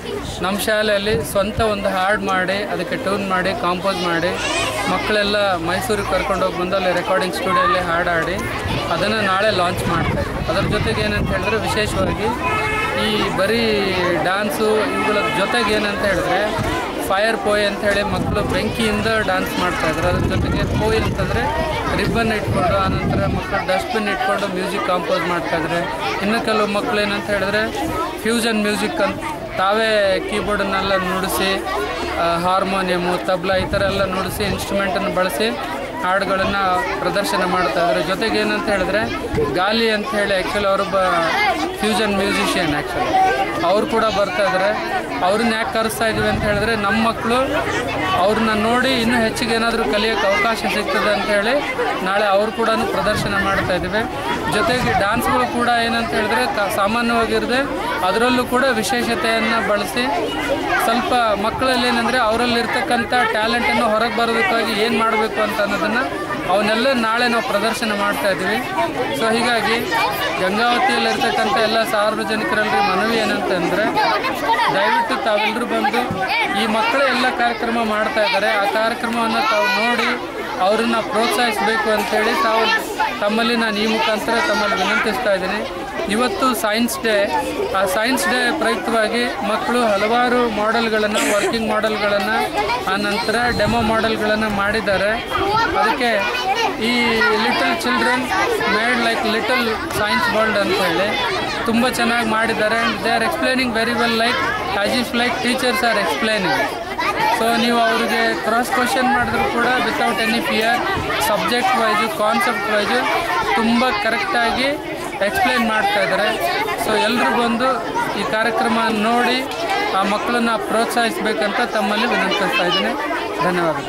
ನಮ್ಮ ಶಾಲೆಯಲ್ಲಿ ಸ್ವಂತ ಒಂದು ಹಾಡು ಮಾಡಿ ಅದಕ್ಕೆ ಟ್ಯೂನ್ ಮಾಡಿ ಕಾಂಪೋಸ್ ಮಾಡಿ ಮಕ್ಕಳೆಲ್ಲ ಮೈಸೂರಿಗೆ ಕರ್ಕೊಂಡು ಹೋಗಿ ಬಂದು ಅಲ್ಲಿ ರೆಕಾರ್ಡಿಂಗ್ ಸ್ಟುಡಿಯೋಲ್ಲಿ ಹಾಡು ಹಾಡಿ ಅದನ್ನು ನಾಳೆ ಲಾಂಚ್ ಮಾಡ್ತಾರೆ ಅದರ ಜೊತೆಗೆ ಏನಂತ ಹೇಳಿದ್ರೆ ವಿಶೇಷವಾಗಿ ಈ ಬರೀ ಡ್ಯಾನ್ಸು ಇವುಗಳ ಜೊತೆಗೆ ಏನಂತ ಹೇಳಿದ್ರೆ ಫೈರ್ ಪೋಯ್ ಅಂತ ಹೇಳಿ ಮಕ್ಕಳು ಬೆಂಕಿಯಿಂದ ಡ್ಯಾನ್ಸ್ ಮಾಡ್ತಾ ಇದ್ರು ಅದ್ರ ಜೊತೆಗೆ ಪೋಯ್ ಅಂತಂದರೆ ರಿಬ್ಬನ್ ಇಟ್ಕೊಂಡು ಆನಂತರ ಮಕ್ಕಳು ಡಸ್ಟ್ಬಿನ್ ಇಟ್ಕೊಂಡು ಮ್ಯೂಸಿಕ್ ಕಾಂಪೋಸ್ ಮಾಡ್ತಾ ಇದ್ರೆ ಇನ್ನು ಕೆಲವು ಮಕ್ಕಳು ಏನಂತ ಹೇಳಿದ್ರೆ ಫ್ಯೂಷನ್ ಮ್ಯೂಸಿಕ್ ಅಂತ ತಾವೇ ಕೀಬೋರ್ಡನ್ನೆಲ್ಲ ನುಡಿಸಿ ಹಾರ್ಮೋನಿಯಮು ತಬ್ಲಾ ಈ ಥರ ಎಲ್ಲ ನುಡಿಸಿ ಇನ್ಸ್ಟ್ರೂಮೆಂಟನ್ನು ಬಳಸಿ ಹಾಡುಗಳನ್ನು ಪ್ರದರ್ಶನ ಮಾಡ್ತಾ ಇದ್ದಾರೆ ಜೊತೆಗೆ ಏನಂತ ಹೇಳಿದ್ರೆ ಗಾಲಿ ಅಂತ ಹೇಳಿ ಆ್ಯಕ್ಚುಲಿ ಅವರೊಬ್ಬ ಫ್ಯೂಷನ್ ಮ್ಯೂಸಿಷಿಯನ್ ಆ್ಯಕ್ಚುಲಿ ಅವ್ರು ಕೂಡ ಬರ್ತಾ ಇದ್ದಾರೆ ಅವ್ರನ್ನ ಯಾಕೆ ಕರೆಸ್ತಾ ಇದ್ದೀವಿ ಅಂತ ಹೇಳಿದ್ರೆ ನಮ್ಮ ಮಕ್ಕಳು ಅವ್ರನ್ನ ನೋಡಿ ಇನ್ನೂ ಹೆಚ್ಚಿಗೆ ಏನಾದರೂ ಕಲಿಯೋಕ್ಕೆ ಅವಕಾಶ ಸಿಗ್ತದೆ ಅಂತ ಹೇಳಿ ನಾಳೆ ಅವ್ರು ಕೂಡ ಪ್ರದರ್ಶನ ಮಾಡ್ತಾ ಇದ್ದೀವಿ ಜೊತೆಗೆ ಡ್ಯಾನ್ಸ್ಗಳು ಕೂಡ ಏನಂತ ಹೇಳಿದ್ರೆ ಕ ಸಾಮಾನ್ಯವಾಗಿರದೆ ಅದರಲ್ಲೂ ಕೂಡ ವಿಶೇಷತೆಯನ್ನು ಬಳಸಿ ಸ್ವಲ್ಪ ಮಕ್ಕಳಲ್ಲಿ ಏನಂದರೆ ಅವರಲ್ಲಿರ್ತಕ್ಕಂಥ ಟ್ಯಾಲೆಂಟನ್ನು ಹೊರಗೆ ಬರೋದಕ್ಕಾಗಿ ಏನು ಮಾಡಬೇಕು ಅಂತ ಅನ್ನೋದನ್ನು ಅವನ್ನೆಲ್ಲ ನಾಳೆ ನಾವು ಪ್ರದರ್ಶನ ಮಾಡ್ತಾ ಇದ್ದೀವಿ ಸೊ ಹೀಗಾಗಿ ಗಂಗಾವತಿಯಲ್ಲಿರ್ತಕ್ಕಂಥ ಎಲ್ಲ ಸಾರ್ವಜನಿಕರಲ್ಲಿ ಮನವಿ ಏನಂತಂದರೆ ದಯವಿಟ್ಟು ತಾವೆಲ್ಲರೂ ಬಂದು ಈ ಮಕ್ಕಳು ಎಲ್ಲ ಕಾರ್ಯಕ್ರಮ ಮಾಡ್ತಾ ಇದ್ದಾರೆ ಆ ಕಾರ್ಯಕ್ರಮವನ್ನು ತಾವು ನೋಡಿ ಅವರನ್ನು ಪ್ರೋತ್ಸಾಹಿಸಬೇಕು ಅಂತೇಳಿ ತಾವು ತಮ್ಮಲ್ಲಿ ನಾನು ಈ ಮುಖಾಂತರ ತಮ್ಮಲ್ಲಿ ವಿನಂತಿಸ್ತಾ ಇದ್ದೀನಿ ಇವತ್ತು ಸೈನ್ಸ್ ಡೇ ಆ ಸೈನ್ಸ್ ಡೇ ಪ್ರಯುಕ್ತವಾಗಿ ಮಕ್ಕಳು ಹಲವಾರು ಮಾಡೆಲ್ಗಳನ್ನು ವರ್ಕಿಂಗ್ ಮಾಡೆಲ್ಗಳನ್ನು ಆ ನಂತರ ಡೆಮೋ ಮಾಡೆಲ್ಗಳನ್ನು ಮಾಡಿದ್ದಾರೆ ಅದಕ್ಕೆ ಈ little children made like little science world ಅಂತ ಹೇಳಿ ತುಂಬ ಚೆನ್ನಾಗಿ ಮಾಡಿದ್ದಾರೆ and they are explaining very well like as if like teachers are explaining so ನೀವು ಅವರಿಗೆ ಕ್ರಾಸ್ ಕ್ವಶನ್ ಮಾಡಿದ್ರು ಕೂಡ without any fear subject wise concept wise ತುಂಬ ಕರೆಕ್ಟಾಗಿ ಎಕ್ಸ್ಪ್ಲೈನ್ ಮಾಡ್ತಾ ಇದ್ದಾರೆ ಸೊ ಎಲ್ಲರೂ ಬಂದು ಈ ಕಾರ್ಯಕ್ರಮ ನೋಡಿ ಆ ಮಕ್ಕಳನ್ನ ಪ್ರೋತ್ಸಾಹಿಸಬೇಕಂತ ತಮ್ಮಲ್ಲಿ ವಿನಂತಿಸ್ತಾ ಇದ್ದೀನಿ ಧನ್ಯವಾದಗಳು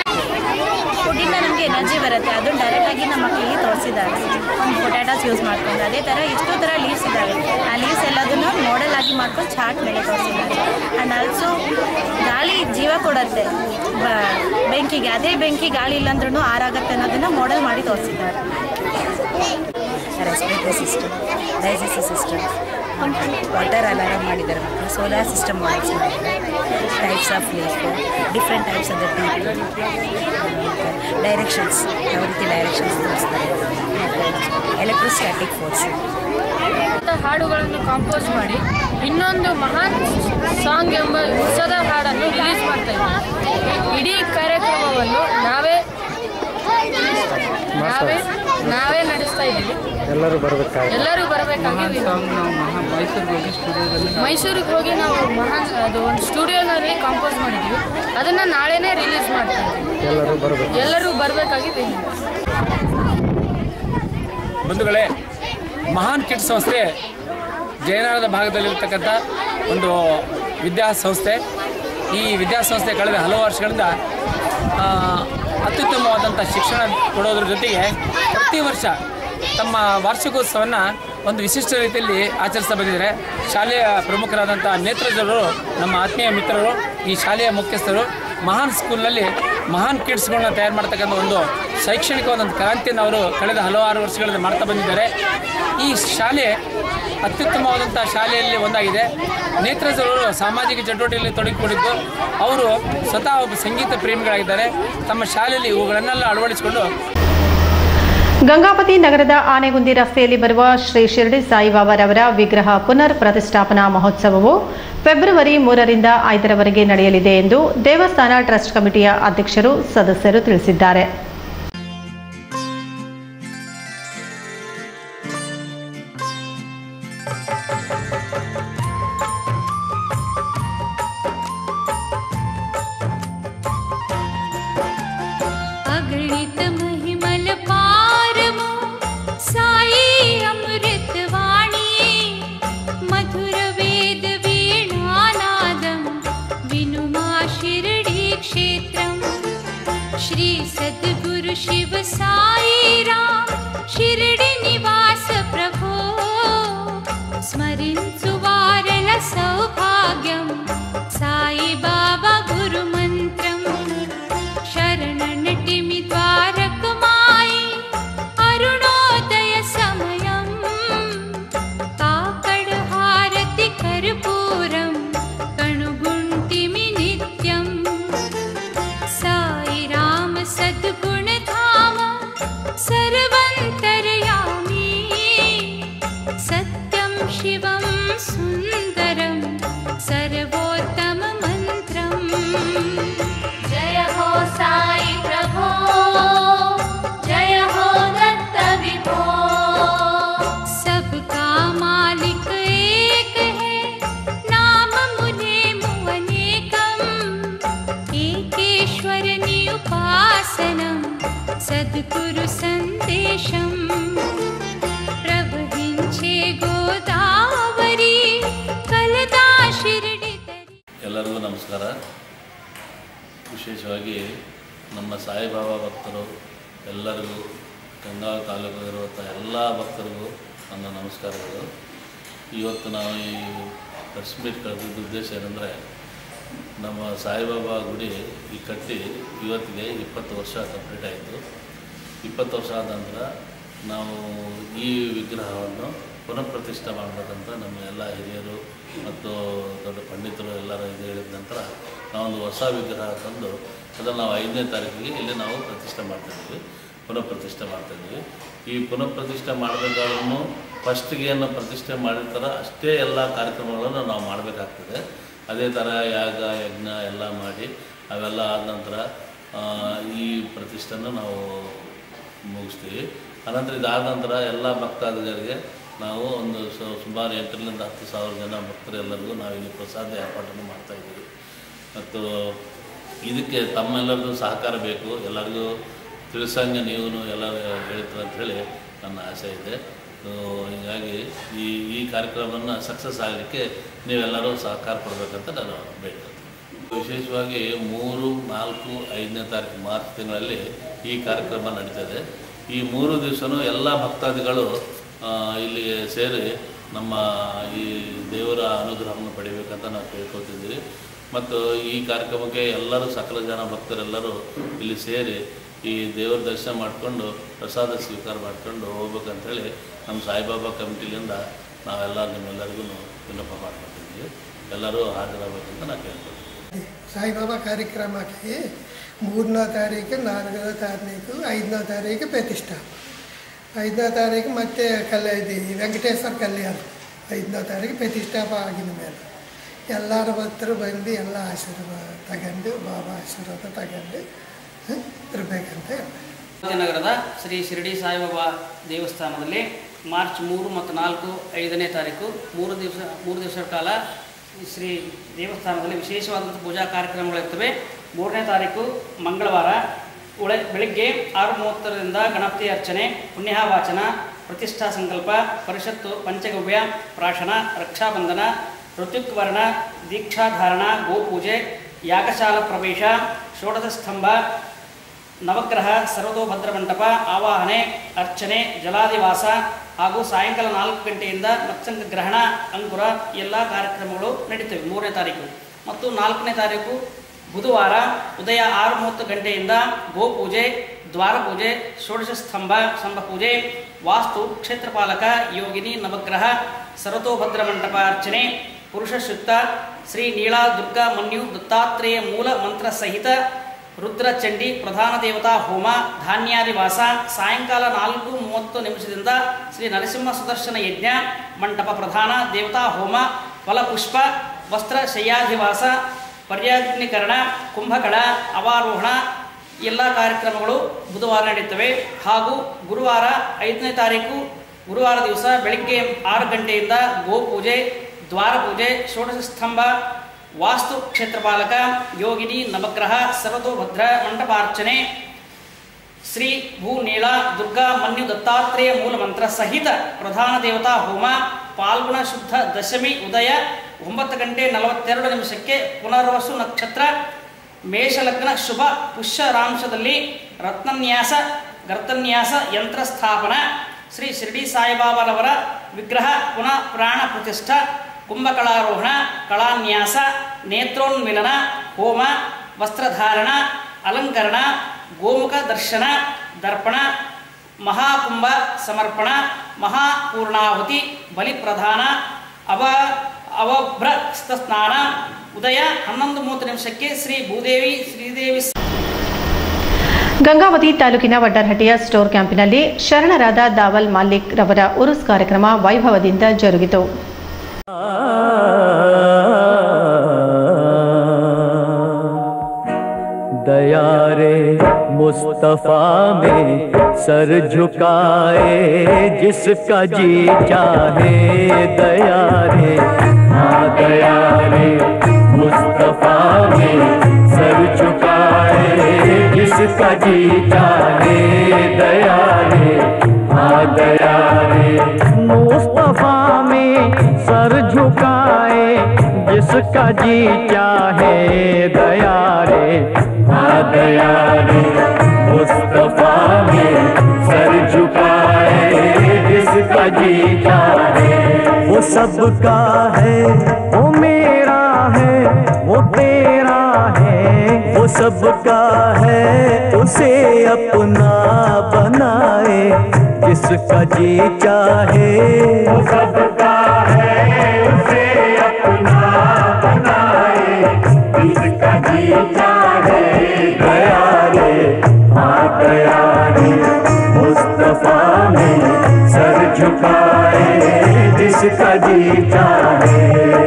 ಫುಡ್ಡಿಂದ ನಮಗೆ ಎನರ್ಜಿ ಬರುತ್ತೆ ಅದು ಡೈರೆಕ್ಟಾಗಿ ನಮ್ಮ ಮಕ್ಕಳಿಗೆ ತೋರಿಸಿದ್ದಾರೆ ಒಂದು ಪೊಟ್ಯಾಟೋಸ್ ಯೂಸ್ ಮಾಡ್ಕೊಂಡು ಅದೇ ಥರ ಎಷ್ಟು ಥರ ಲೀವ್ಸ್ ಇದ್ದಾವೆ ಆ ಲೀವ್ಸ್ ಎಲ್ಲದನ್ನು ಮಾಡೆಲ್ ಆಗಿ ಮಾಡ್ಕೊಂಡು ಚಾರ್ಟ್ ಮೇಲೆ ತೋರಿಸಿದ್ದಾರೆ ಆ್ಯಂಡ್ ಆಲ್ಸೋ ಗಾಳಿ ಜೀವ ಕೊಡುತ್ತೆ ಬ- ಬೆಂಕಿಗೆ ಅದೇ ಬೆಂಕಿ ಗಾಳಿ ಇಲ್ಲಾಂದ್ರೂ ಆರಾಗತ್ತೆ ಅನ್ನೋದನ್ನು ಮಾಡೆಲ್ ಮಾಡಿ ತೋರಿಸಿದ್ದಾರೆ respiratory system digestive system water alarm ಮಾಡಿದ್ದಾರೆ ಮಕ್ಕಳು ಸೋಲಾರ್ ಸಿಸ್ಟಮ್ ಮಾಡಲ್ಸ್ ಮಾಡಿದ್ದಾರೆ types of leaf different types of the directions ಯಾವ ರೀತಿ ಡೈರೆಕ್ಷನ್ಸ್ ತೋರಿಸ್ತಾರೆ ಎಲೆಕ್ಟ್ರೋಸ್ಟ್ಯಾಟಿಕ್ ಫೋರ್ಸ್ ಹಾಡುಗಳನ್ನು ಕಾಂಪೋಸ್ ಮಾಡಿ ಇನ್ನೊಂದು ಮಹಾನ್ ಸಾಂಗ್ ಎಂಬ ಹೊಸದ ಹಾಡನ್ನು ರಿಲೀಸ್ ಮಾಡ್ತಾ ಇದ್ದೀವಿ ಇಡೀ ಕಾರ್ಯಕ್ರಮವನ್ನು ನಾವೇ ನಾವೇ ನಾವೇ ನಡೆಸ್ತಾ ಇದ್ದೀವಿ ಎಲ್ಲರೂ ಬರಬೇಕಾಗಿ ಎಲ್ಲರೂ ಬರಬೇಕಾಗಿ ಸಾಂಗ್ ನಾವು ಮಹಾ ಮೈಸೂರಿಗೆ ಹೋಗಿ ಸ್ಟುಡಿಯೋದಲ್ಲಿ ಮೈಸೂರಿಗೆ ಹೋಗಿ ನಾವು ಮಹಾನ್ ಅದು ಒಂದು ಸ್ಟುಡಿಯೋನಲ್ಲಿ ಕಾಂಪೋಸ್ ಮಾಡಿದ್ವಿ ಅದನ್ನು ನಾಳೆನೇ ರಿಲೀಸ್ ಮಾಡ್ತಾ ಇದ್ದೀವಿ ಎಲ್ಲರೂ ಬರಬೇಕು ಎಲ್ಲರೂ ಬರಬೇಕಾಗಿ ವಿನಂತಿ. ಬಂಧುಗಳೇ ಮಹಾನ್ ಕಿಟ್ ಸಂಸ್ಥೆ ಜಯನಗರದ ಭಾಗದಲ್ಲಿರ್ತಕ್ಕಂಥ ಒಂದು ವಿದ್ಯಾಸಂಸ್ಥೆ ಈ ವಿದ್ಯಾಸಂಸ್ಥೆ ಕಳೆದ ಹಲವು ವರ್ಷಗಳಿಂದ ಆ, ಅತ್ಯುತ್ತಮವಾದಂಥ ಶಿಕ್ಷಣ ಕೊಡೋದ್ರ ಜೊತೆಗೆ ಪ್ರತಿ ವರ್ಷ ತಮ್ಮ ವಾರ್ಷಿಕೋತ್ಸವವನ್ನು ಒಂದು ವಿಶಿಷ್ಟ ರೀತಿಯಲ್ಲಿ ಆಚರಿಸ್ತಾ ಬಂದಿದ್ದಾರೆ ಶಾಲೆಯ ಪ್ರಮುಖರಾದಂಥ ನೇತ್ರಜರು ನಮ್ಮ ಆತ್ಮೀಯ ಮಿತ್ರರು ಈ ಶಾಲೆಯ ಮುಖ್ಯಸ್ಥರು ಮಹಾನ್ ಸ್ಕೂಲ್ನಲ್ಲಿ ಮಹಾನ್ ಕಿಡ್ಸ್ಗಳನ್ನ ತಯಾರು ಮಾಡ್ತಕ್ಕಂಥ ಒಂದು ಶೈಕ್ಷಣಿಕವಾದಂಥ ಕ್ರಾಂತಿಯನ್ನು ಅವರು ಕಳೆದ ಹಲವಾರು ವರ್ಷಗಳಿಂದ ಮಾಡ್ತಾ ಬಂದಿದ್ದಾರೆ ಈ ಶಾಲೆ ಅತ್ಯುತ್ತಮವಾದಂಥ ಶಾಲೆಯಲ್ಲಿ ಒಂದಾಗಿದೆ ನೇತ್ರಜರು ಸಾಮಾಜಿಕ ಚಟುವಟಿಕೆಯಲ್ಲಿ ತೊಡಗಿಕೊಂಡಿದ್ದು ಅವರು ಸ್ವತಃ ಒಬ್ಬ ಸಂಗೀತ ಪ್ರೇಮಿಗಳಾಗಿದ್ದಾರೆ ತಮ್ಮ ಶಾಲೆಯಲ್ಲಿ ಇವುಗಳನ್ನೆಲ್ಲ ಅಳವಡಿಸಿಕೊಂಡು ಗಂಗಾಪತಿ ನಗರದ ಆನೆಗುಂದಿ ರಸ್ತೆಯಲ್ಲಿ ಬರುವ ಶ್ರೀ ಶಿರಡಿ ಸಾಯಿಬಾಬಾರವರ ವಿಗ್ರಹ ಪುನರ್ ಪ್ರತಿಷ್ಠಾಪನಾ ಮಹೋತ್ಸವವು ಫೆಬ್ರವರಿ ಮೂರರಿಂದ ಐದರವರೆಗೆ ನಡೆಯಲಿದೆ ಎಂದು ದೇವಸ್ಥಾನ ಟ್ರಸ್ಟ್ ಕಮಿಟಿಯ ಅಧ್ಯಕ್ಷರು ಸದಸ್ಯರು ತಿಳಿಸಿದ್ದಾರೆ अगणित महिमल पारमो साई अमृत वाणी मधुर वेद वीणानादं विनुमा शिरडी क्षेत्रम् श्री सद्गुरु शिव साई राम शिरडी निवास प्रभो स्मरिन्सु वारण सौभाग्यं साई बाबा गुरुमन्त्रम् शरणनटिमि द्वारकमायि अरुणोदय समयम् काकडहारति कर्पूरं సద్గురు సందేశం ప్రవహించే గోదావరి కలదా ಶಿರಡಿ ಎಲ್ಲರಿಗೂ ನಮಸ್ಕಾರ ವಿಶೇಷವಾಗಿ ನಮ್ಮ ಸಾಯಿಬಾಬಾ ಭಕ್ತರು ಎಲ್ಲರಿಗೂ ಗಂಗಾವ ತಾಲೂಕು ಇರುವಂಥ ಎಲ್ಲ ಭಕ್ತರಿಗೂ ನನ್ನ ನಮಸ್ಕಾರಗಳು ಇವತ್ತು ನಾವು ಈ ಪ್ರೆಸ್ ಮೀಟ್ ಕರೆದಿದ್ದ ಉದ್ದೇಶ ಏನಂದರೆ ನಮ್ಮ ಸಾಯಿಬಾಬಾ ಗುಡಿ ಈ ಕಟ್ಟಿ ಇವತ್ತಿಗೆ ಇಪ್ಪತ್ತು ವರ್ಷ ಕಂಪ್ಲೀಟ್ ಆಯಿತು ಇಪ್ಪತ್ತು ವರ್ಷ ಆದ ನಂತರ ನಾವು ಈ ವಿಗ್ರಹವನ್ನು ಪುನಃ ಪ್ರತಿಷ್ಠೆ ಮಾಡಬೇಕಂತ ನಮ್ಮ ಎಲ್ಲ ಹಿರಿಯರು ಮತ್ತು ದೊಡ್ಡ ಪಂಡಿತರು ಎಲ್ಲರೂ ಇದು ಹೇಳಿದ ನಂತರ ನಾವೊಂದು ಹೊಸ ವಿಗ್ರಹ ತಂದು ಅದನ್ನು ನಾವು ಐದನೇ ತಾರೀಕಿಗೆ ಇಲ್ಲಿ ನಾವು ಪ್ರತಿಷ್ಠೆ ಮಾಡ್ತಾಯಿದ್ವಿ ಪುನಃ ಪ್ರತಿಷ್ಠೆ ಮಾಡ್ತಾಯಿದ್ವಿ ಈ ಪುನಃ ಪ್ರತಿಷ್ಠೆ ಮಾಡಬೇಕಾದ್ರೂ ಫಸ್ಟಿಗೆ ಏನು ಪ್ರತಿಷ್ಠೆ ಮಾಡಿರ್ತಾರ ಅಷ್ಟೇ ಎಲ್ಲ ಕಾರ್ಯಕ್ರಮಗಳನ್ನು ನಾವು ಮಾಡಬೇಕಾಗ್ತದೆ ಅದೇ ಥರ ಯಾಗ ಯಜ್ಞ ಎಲ್ಲ ಮಾಡಿ ಅವೆಲ್ಲ ಆದ ನಂತರ ಆ, ಈ ಪ್ರತಿಷ್ಠೆನ ನಾವು ಮುಗಿಸ್ತೀವಿ ಅನಂತರ ಇದಾದ ನಂತರ ಎಲ್ಲ ಭಕ್ತಾದಿಗಳಿಗೆ ನಾವು ಒಂದು ಸು- ಸುಮಾರು ಎಂಟರಿಂದ ಹತ್ತು ಸಾವಿರ ಜನ ಭಕ್ತರೆಲ್ಲರಿಗೂ ನಾವು ಇಲ್ಲಿ ಪ್ರಸಾದ ಏರ್ಪಾಟನ್ನು ಮಾಡ್ತಾಯಿದ್ದೀವಿ ಮತ್ತು ಇದಕ್ಕೆ ತಮ್ಮೆಲ್ಲರದ್ದು ಸಹಕಾರ ಬೇಕು ಎಲ್ಲರಿಗೂ ತಿಳಿಸಂಗೆ ನೀವು ಎಲ್ಲರೂ ಹೇಳ್ತೀರ ಅಂಥೇಳಿ ನನ್ನ ಆಸೆ ಇದೆ ಸೊ ಹೀಗಾಗಿ ಈ ಈ ಕಾರ್ಯಕ್ರಮವನ್ನು ಸಕ್ಸಸ್ ಆಗಲಿಕ್ಕೆ ನೀವೆಲ್ಲರೂ ಸಹಕಾರ ಕೊಡಬೇಕಂತ ನಾನು ಬೇಡ್ಕೊಳ್ತೀನಿ ವಿಶೇಷವಾಗಿ ಮೂರು ನಾಲ್ಕು ಐದನೇ ತಾರೀಕು ಮಾರ್ಚ್ ತಿಂಗಳಲ್ಲಿ ಈ ಕಾರ್ಯಕ್ರಮ ನಡೀತದೆ ಈ ಮೂರು ದಿವಸನೂ ಎಲ್ಲ ಭಕ್ತಾದಿಗಳು ಆ, ಇಲ್ಲಿಗೆ ಸೇರಿ ನಮ್ಮ ಈ ದೇವರ ಅನುಗ್ರಹವನ್ನು ಪಡಿಬೇಕಂತ ನಾವು ಕೇಳ್ಕೊತಿದ್ದೀವಿ ಮತ್ತು ಈ ಕಾರ್ಯಕ್ರಮಕ್ಕೆ ಎಲ್ಲರೂ ಸಕಲ ಜನ ಭಕ್ತರೆಲ್ಲರೂ ಇಲ್ಲಿ ಸೇರಿ ಈ ದೇವರ ದರ್ಶನ ಮಾಡಿಕೊಂಡು ಪ್ರಸಾದ ಸ್ವೀಕಾರ ಮಾಡ್ಕೊಂಡು ಹೋಗ್ಬೇಕಂತೇಳಿ ನಮ್ಮ ಸಾಯಿಬಾಬಾ ಕಮಿಟಿಲಿಂದ ನಾವೆಲ್ಲ ನಿಮ್ಮೆಲ್ಲರಿಗೂ ವಿನ್ನಪ ಮಾಡ್ಕೊತಿದ್ದೀವಿ ಎಲ್ಲರೂ ಹಾಜರಾಗಬೇಕಂತ ನಾನು ಕೇಳ್ಕೊಳ್ತೀನಿ ಸಾಯಿಬಾಬಾ ಕಾರ್ಯಕ್ರಮಕ್ಕೆ ಮೂರನೇ ತಾರೀಕು ನಾಲ್ಕನೇ ತಾರೀಕು ಐದನೇ ತಾರೀಕು ಪ್ರತಿಷ್ಠಾಪನೆ ಐದನೇ ತಾರೀಕು ಮತ್ತೆ ಕಲ್ಯ ಇದು ವೆಂಕಟೇಶ್ವರ ಕಲ್ಯಾಣ ಐದನೇ ತಾರೀಕು ಪ್ರತಿಷ್ಠಾಪ ಆಗಿದ ಮೇಲೆ ಎಲ್ಲರ ಭಕ್ತರು ಬಂದು ಎಲ್ಲ ಆಶೀರ್ವಾದ ತಗೊಂಡು ಬಾಬಾ ಆಶೀರ್ವಾದ ತಗೊಂಡು ಹ, ಇರ್ಬೇಕಂತ ಹೇಳ್ತಾರೆ ನಗರದ ಶ್ರೀ ಶಿರಡಿ ಸಾಯಿಬಾಬಾ ದೇವಸ್ಥಾನದಲ್ಲಿ ಮಾರ್ಚ್ ಮೂರು ಮತ್ತು ನಾಲ್ಕು ಐದನೇ ತಾರೀಕು ಮೂರು ದಿವಸ ಮೂರು ದಿವಸಗಳ ಕಾಲ ಈ ಶ್ರೀ ದೇವಸ್ಥಾನದಲ್ಲಿ ವಿಶೇಷವಾದಂಥ ಪೂಜಾ ಕಾರ್ಯಕ್ರಮಗಳಿರ್ತವೆ ಮೂರನೇ ತಾರೀಕು ಮಂಗಳವಾರ ಉಳೆ ಬೆಳಿಗ್ಗೆ ಆರು ಮೂವತ್ತರಿಂದ ಗಣಪತಿ ಅರ್ಚನೆ ಪುಣ್ಯವಾಚನ ಪ್ರತಿಷ್ಠಾ ಸಂಕಲ್ಪ ಪರಿಷತ್ತು ಪಂಚಗವ್ಯ ಪ್ರಾಶನ ರಕ್ಷಾಬಂಧನ ಋತುಕ್ವರ್ಣ ದೀಕ್ಷಾಧಾರಣ ಗೋಪೂಜೆ ಯಾಗಶಾಲ ಪ್ರವೇಶ ಷೋಡಶ ಸ್ತಂಭ ನವಗ್ರಹ ಸರ್ವತೋಭದ್ರ ಮಂಟಪ ಆವಾಹನೆ ಅರ್ಚನೆ ಜಲಾದಿವಾಸ ಹಾಗೂ ಸಾಯಂಕಾಲ ನಾಲ್ಕು ಗಂಟೆಯಿಂದ ಮತ್ಸಂಗ ಗ್ರಹಣ ಅಂಕುರ ಎಲ್ಲ ಕಾರ್ಯಕ್ರಮಗಳು ನಡೀತವೆ ಮೂರನೇ ತಾರೀಕು ಮತ್ತು ನಾಲ್ಕನೇ ತಾರೀಕು ಬುಧವಾರ ಉದಯ ಆರು ಮೂವತ್ತು ಗಂಟೆಯಿಂದ ಗೋಪೂಜೆ ದ್ವಾರ ಪೂಜೆ ಷೋಡಶ ಸ್ತಂಭ ಸ್ತಂಭ ಪೂಜೆ ವಾಸ್ತು ಕ್ಷೇತ್ರಪಾಲಕ ಯೋಗಿನಿ ನವಗ್ರಹ ಸರ್ವತೋಭದ್ರ ಮಂಟಪ ಅರ್ಚನೆ ಪುರುಷ ಶುದ್ಧ ಶ್ರೀ ನೀಳಾ ದುರ್ಗಾ ಮನ್ಯು ದತ್ತಾತ್ರೇಯ ಮೂಲ ಮಂತ್ರ ಸಹಿತ ರುದ್ರಚಂಡಿ ಪ್ರಧಾನ ದೇವತಾ ಹೋಮ ಧಾನ್ಯಾದಿವಾಸ ಸಾಯಂಕಾಲ ನಾಲ್ಕು ಮೂವತ್ತು ನಿಮಿಷದಿಂದ ಶ್ರೀ ನರಸಿಂಹ ಸುದರ್ಶನ ಯಜ್ಞ ಮಂಟಪ ಪ್ರಧಾನ ದೇವತಾ ಹೋಮ ಫಲಪುಷ್ಪ ವಸ್ತ್ರ ಶಯ್ಯಾಧಿವಾಸ ಪರ್ಯಾಗ್ನೀಕರಣ ಕುಂಭಕಳ ಅವಾರೋಹಣ ಎಲ್ಲ ಕಾರ್ಯಕ್ರಮಗಳು ಬುಧವಾರ ನಡೆಯುತ್ತವೆ ಹಾಗೂ ಗುರುವಾರ ಐದನೇ ತಾರೀಕು ಗುರುವಾರ ದಿವಸ ಬೆಳಿಗ್ಗೆ ಆರು ಗಂಟೆಯಿಂದ ಗೋಪೂಜೆ ದ್ವಾರ ಪೂಜೆ ಷೋಡಶ ಸ್ತಂಭ ವಾಸ್ತು ಕ್ಷೇತ್ರಪಾಲಕ ಯೋಗಿನಿ ನವಗ್ರಹ ಸರ್ವತೋಭದ್ರ ಮಂಟಪಾರ್ಚನೆ ಶ್ರೀ ಭೂ ನೀಳ ದುರ್ಗಾ ಮನ್ಯು ದತ್ತಾತ್ರೇಯ ಮೂಲ ಮಂತ್ರ ಸಹಿತ ಪ್ರಧಾನ ದೇವತಾ ಹೋಮ ಪಾಲ್ಗುಣ ಶುದ್ಧ ದಶಮಿ ಉದಯ ಒಂಬತ್ತು ಗಂಟೆ ನಲವತ್ತೆರಡು ನಿಮಿಷಕ್ಕೆ ಪುನರ್ವಸು ನಕ್ಷತ್ರ ಮೇಷಲಗ್ನ ಶುಭ ಪುಷ್ಯರಾಂಶದಲ್ಲಿ ರತ್ನನ್ಯಾಸ ಗರ್ತನ್ಯಾಸ ಯಂತ್ರ ಸ್ಥಾಪನ ಶ್ರೀ ಶಿರಡಿ ಸಾಯಿಬಾಬಾರವರ ವಿಗ್ರಹ ಪುನಃ ಪ್ರಾಣ ಪ್ರತಿಷ್ಠಾ ಕುಂಭಕಳಾರೋಹಣ ಕಳಾನ್ಯಾಸ ನೇತ್ರೋನ್ಮಿಲನ ಹೋಮ ವಸ್ತ್ರಧಾರಣ ಅಲಂಕರಣ ಗೋಮುಖ ದರ್ಶನ ದರ್ಪಣ ಮಹಾಕುಂಭ ಸಮರ್ಪಣ ಮಹಾಪೂರ್ಣಾಹುತಿ ಬಲಿಪ್ರಧಾನ ಅವ ಅವಭ್ರ ಸ್ನಾನ ಉದಯ ಹನ್ನೊಂದು ಮೂವತ್ತು ನಿಮಿಷಕ್ಕೆ ಶ್ರೀ ಭೂದೇವಿ ಶ್ರೀದೇವಿ ಗಂಗಾವತಿ ತಾಲೂಕಿನ ವಡ್ಡರ್ಹಟ್ಟಿಯ ಸ್ಟೋರ್ ಕ್ಯಾಂಪಿನಲ್ಲಿ ಶರಣರಾದ ದಾವಲ್ ಮಾಲಿಕ್ ರವರ ಉರುಸ್ ಕಾರ್ಯಕ್ರಮ ವೈಭವದಿಂದ ಜರುಗಿತು दया रे मुस्तफा में सर झुकाए जिसका जी चाहे दया रे हाँ दया रे मुस्तफा में सर झुकाए जिसका जी चाहे जिसका जी चाहे दया रे हाँ दया रे मुस्तफा में सर झुकाए जिसका जी चाहे वो सबका है वो मेरा है वो तेरा है वो सबका है उसे अपना बनाए जिसका जी चाहे वो सबका है उसे अपना बनाए जिसका जी चाहे गया रे हाँ गया रे मुस्तफा में सर झुकाए जिसका जी चाहे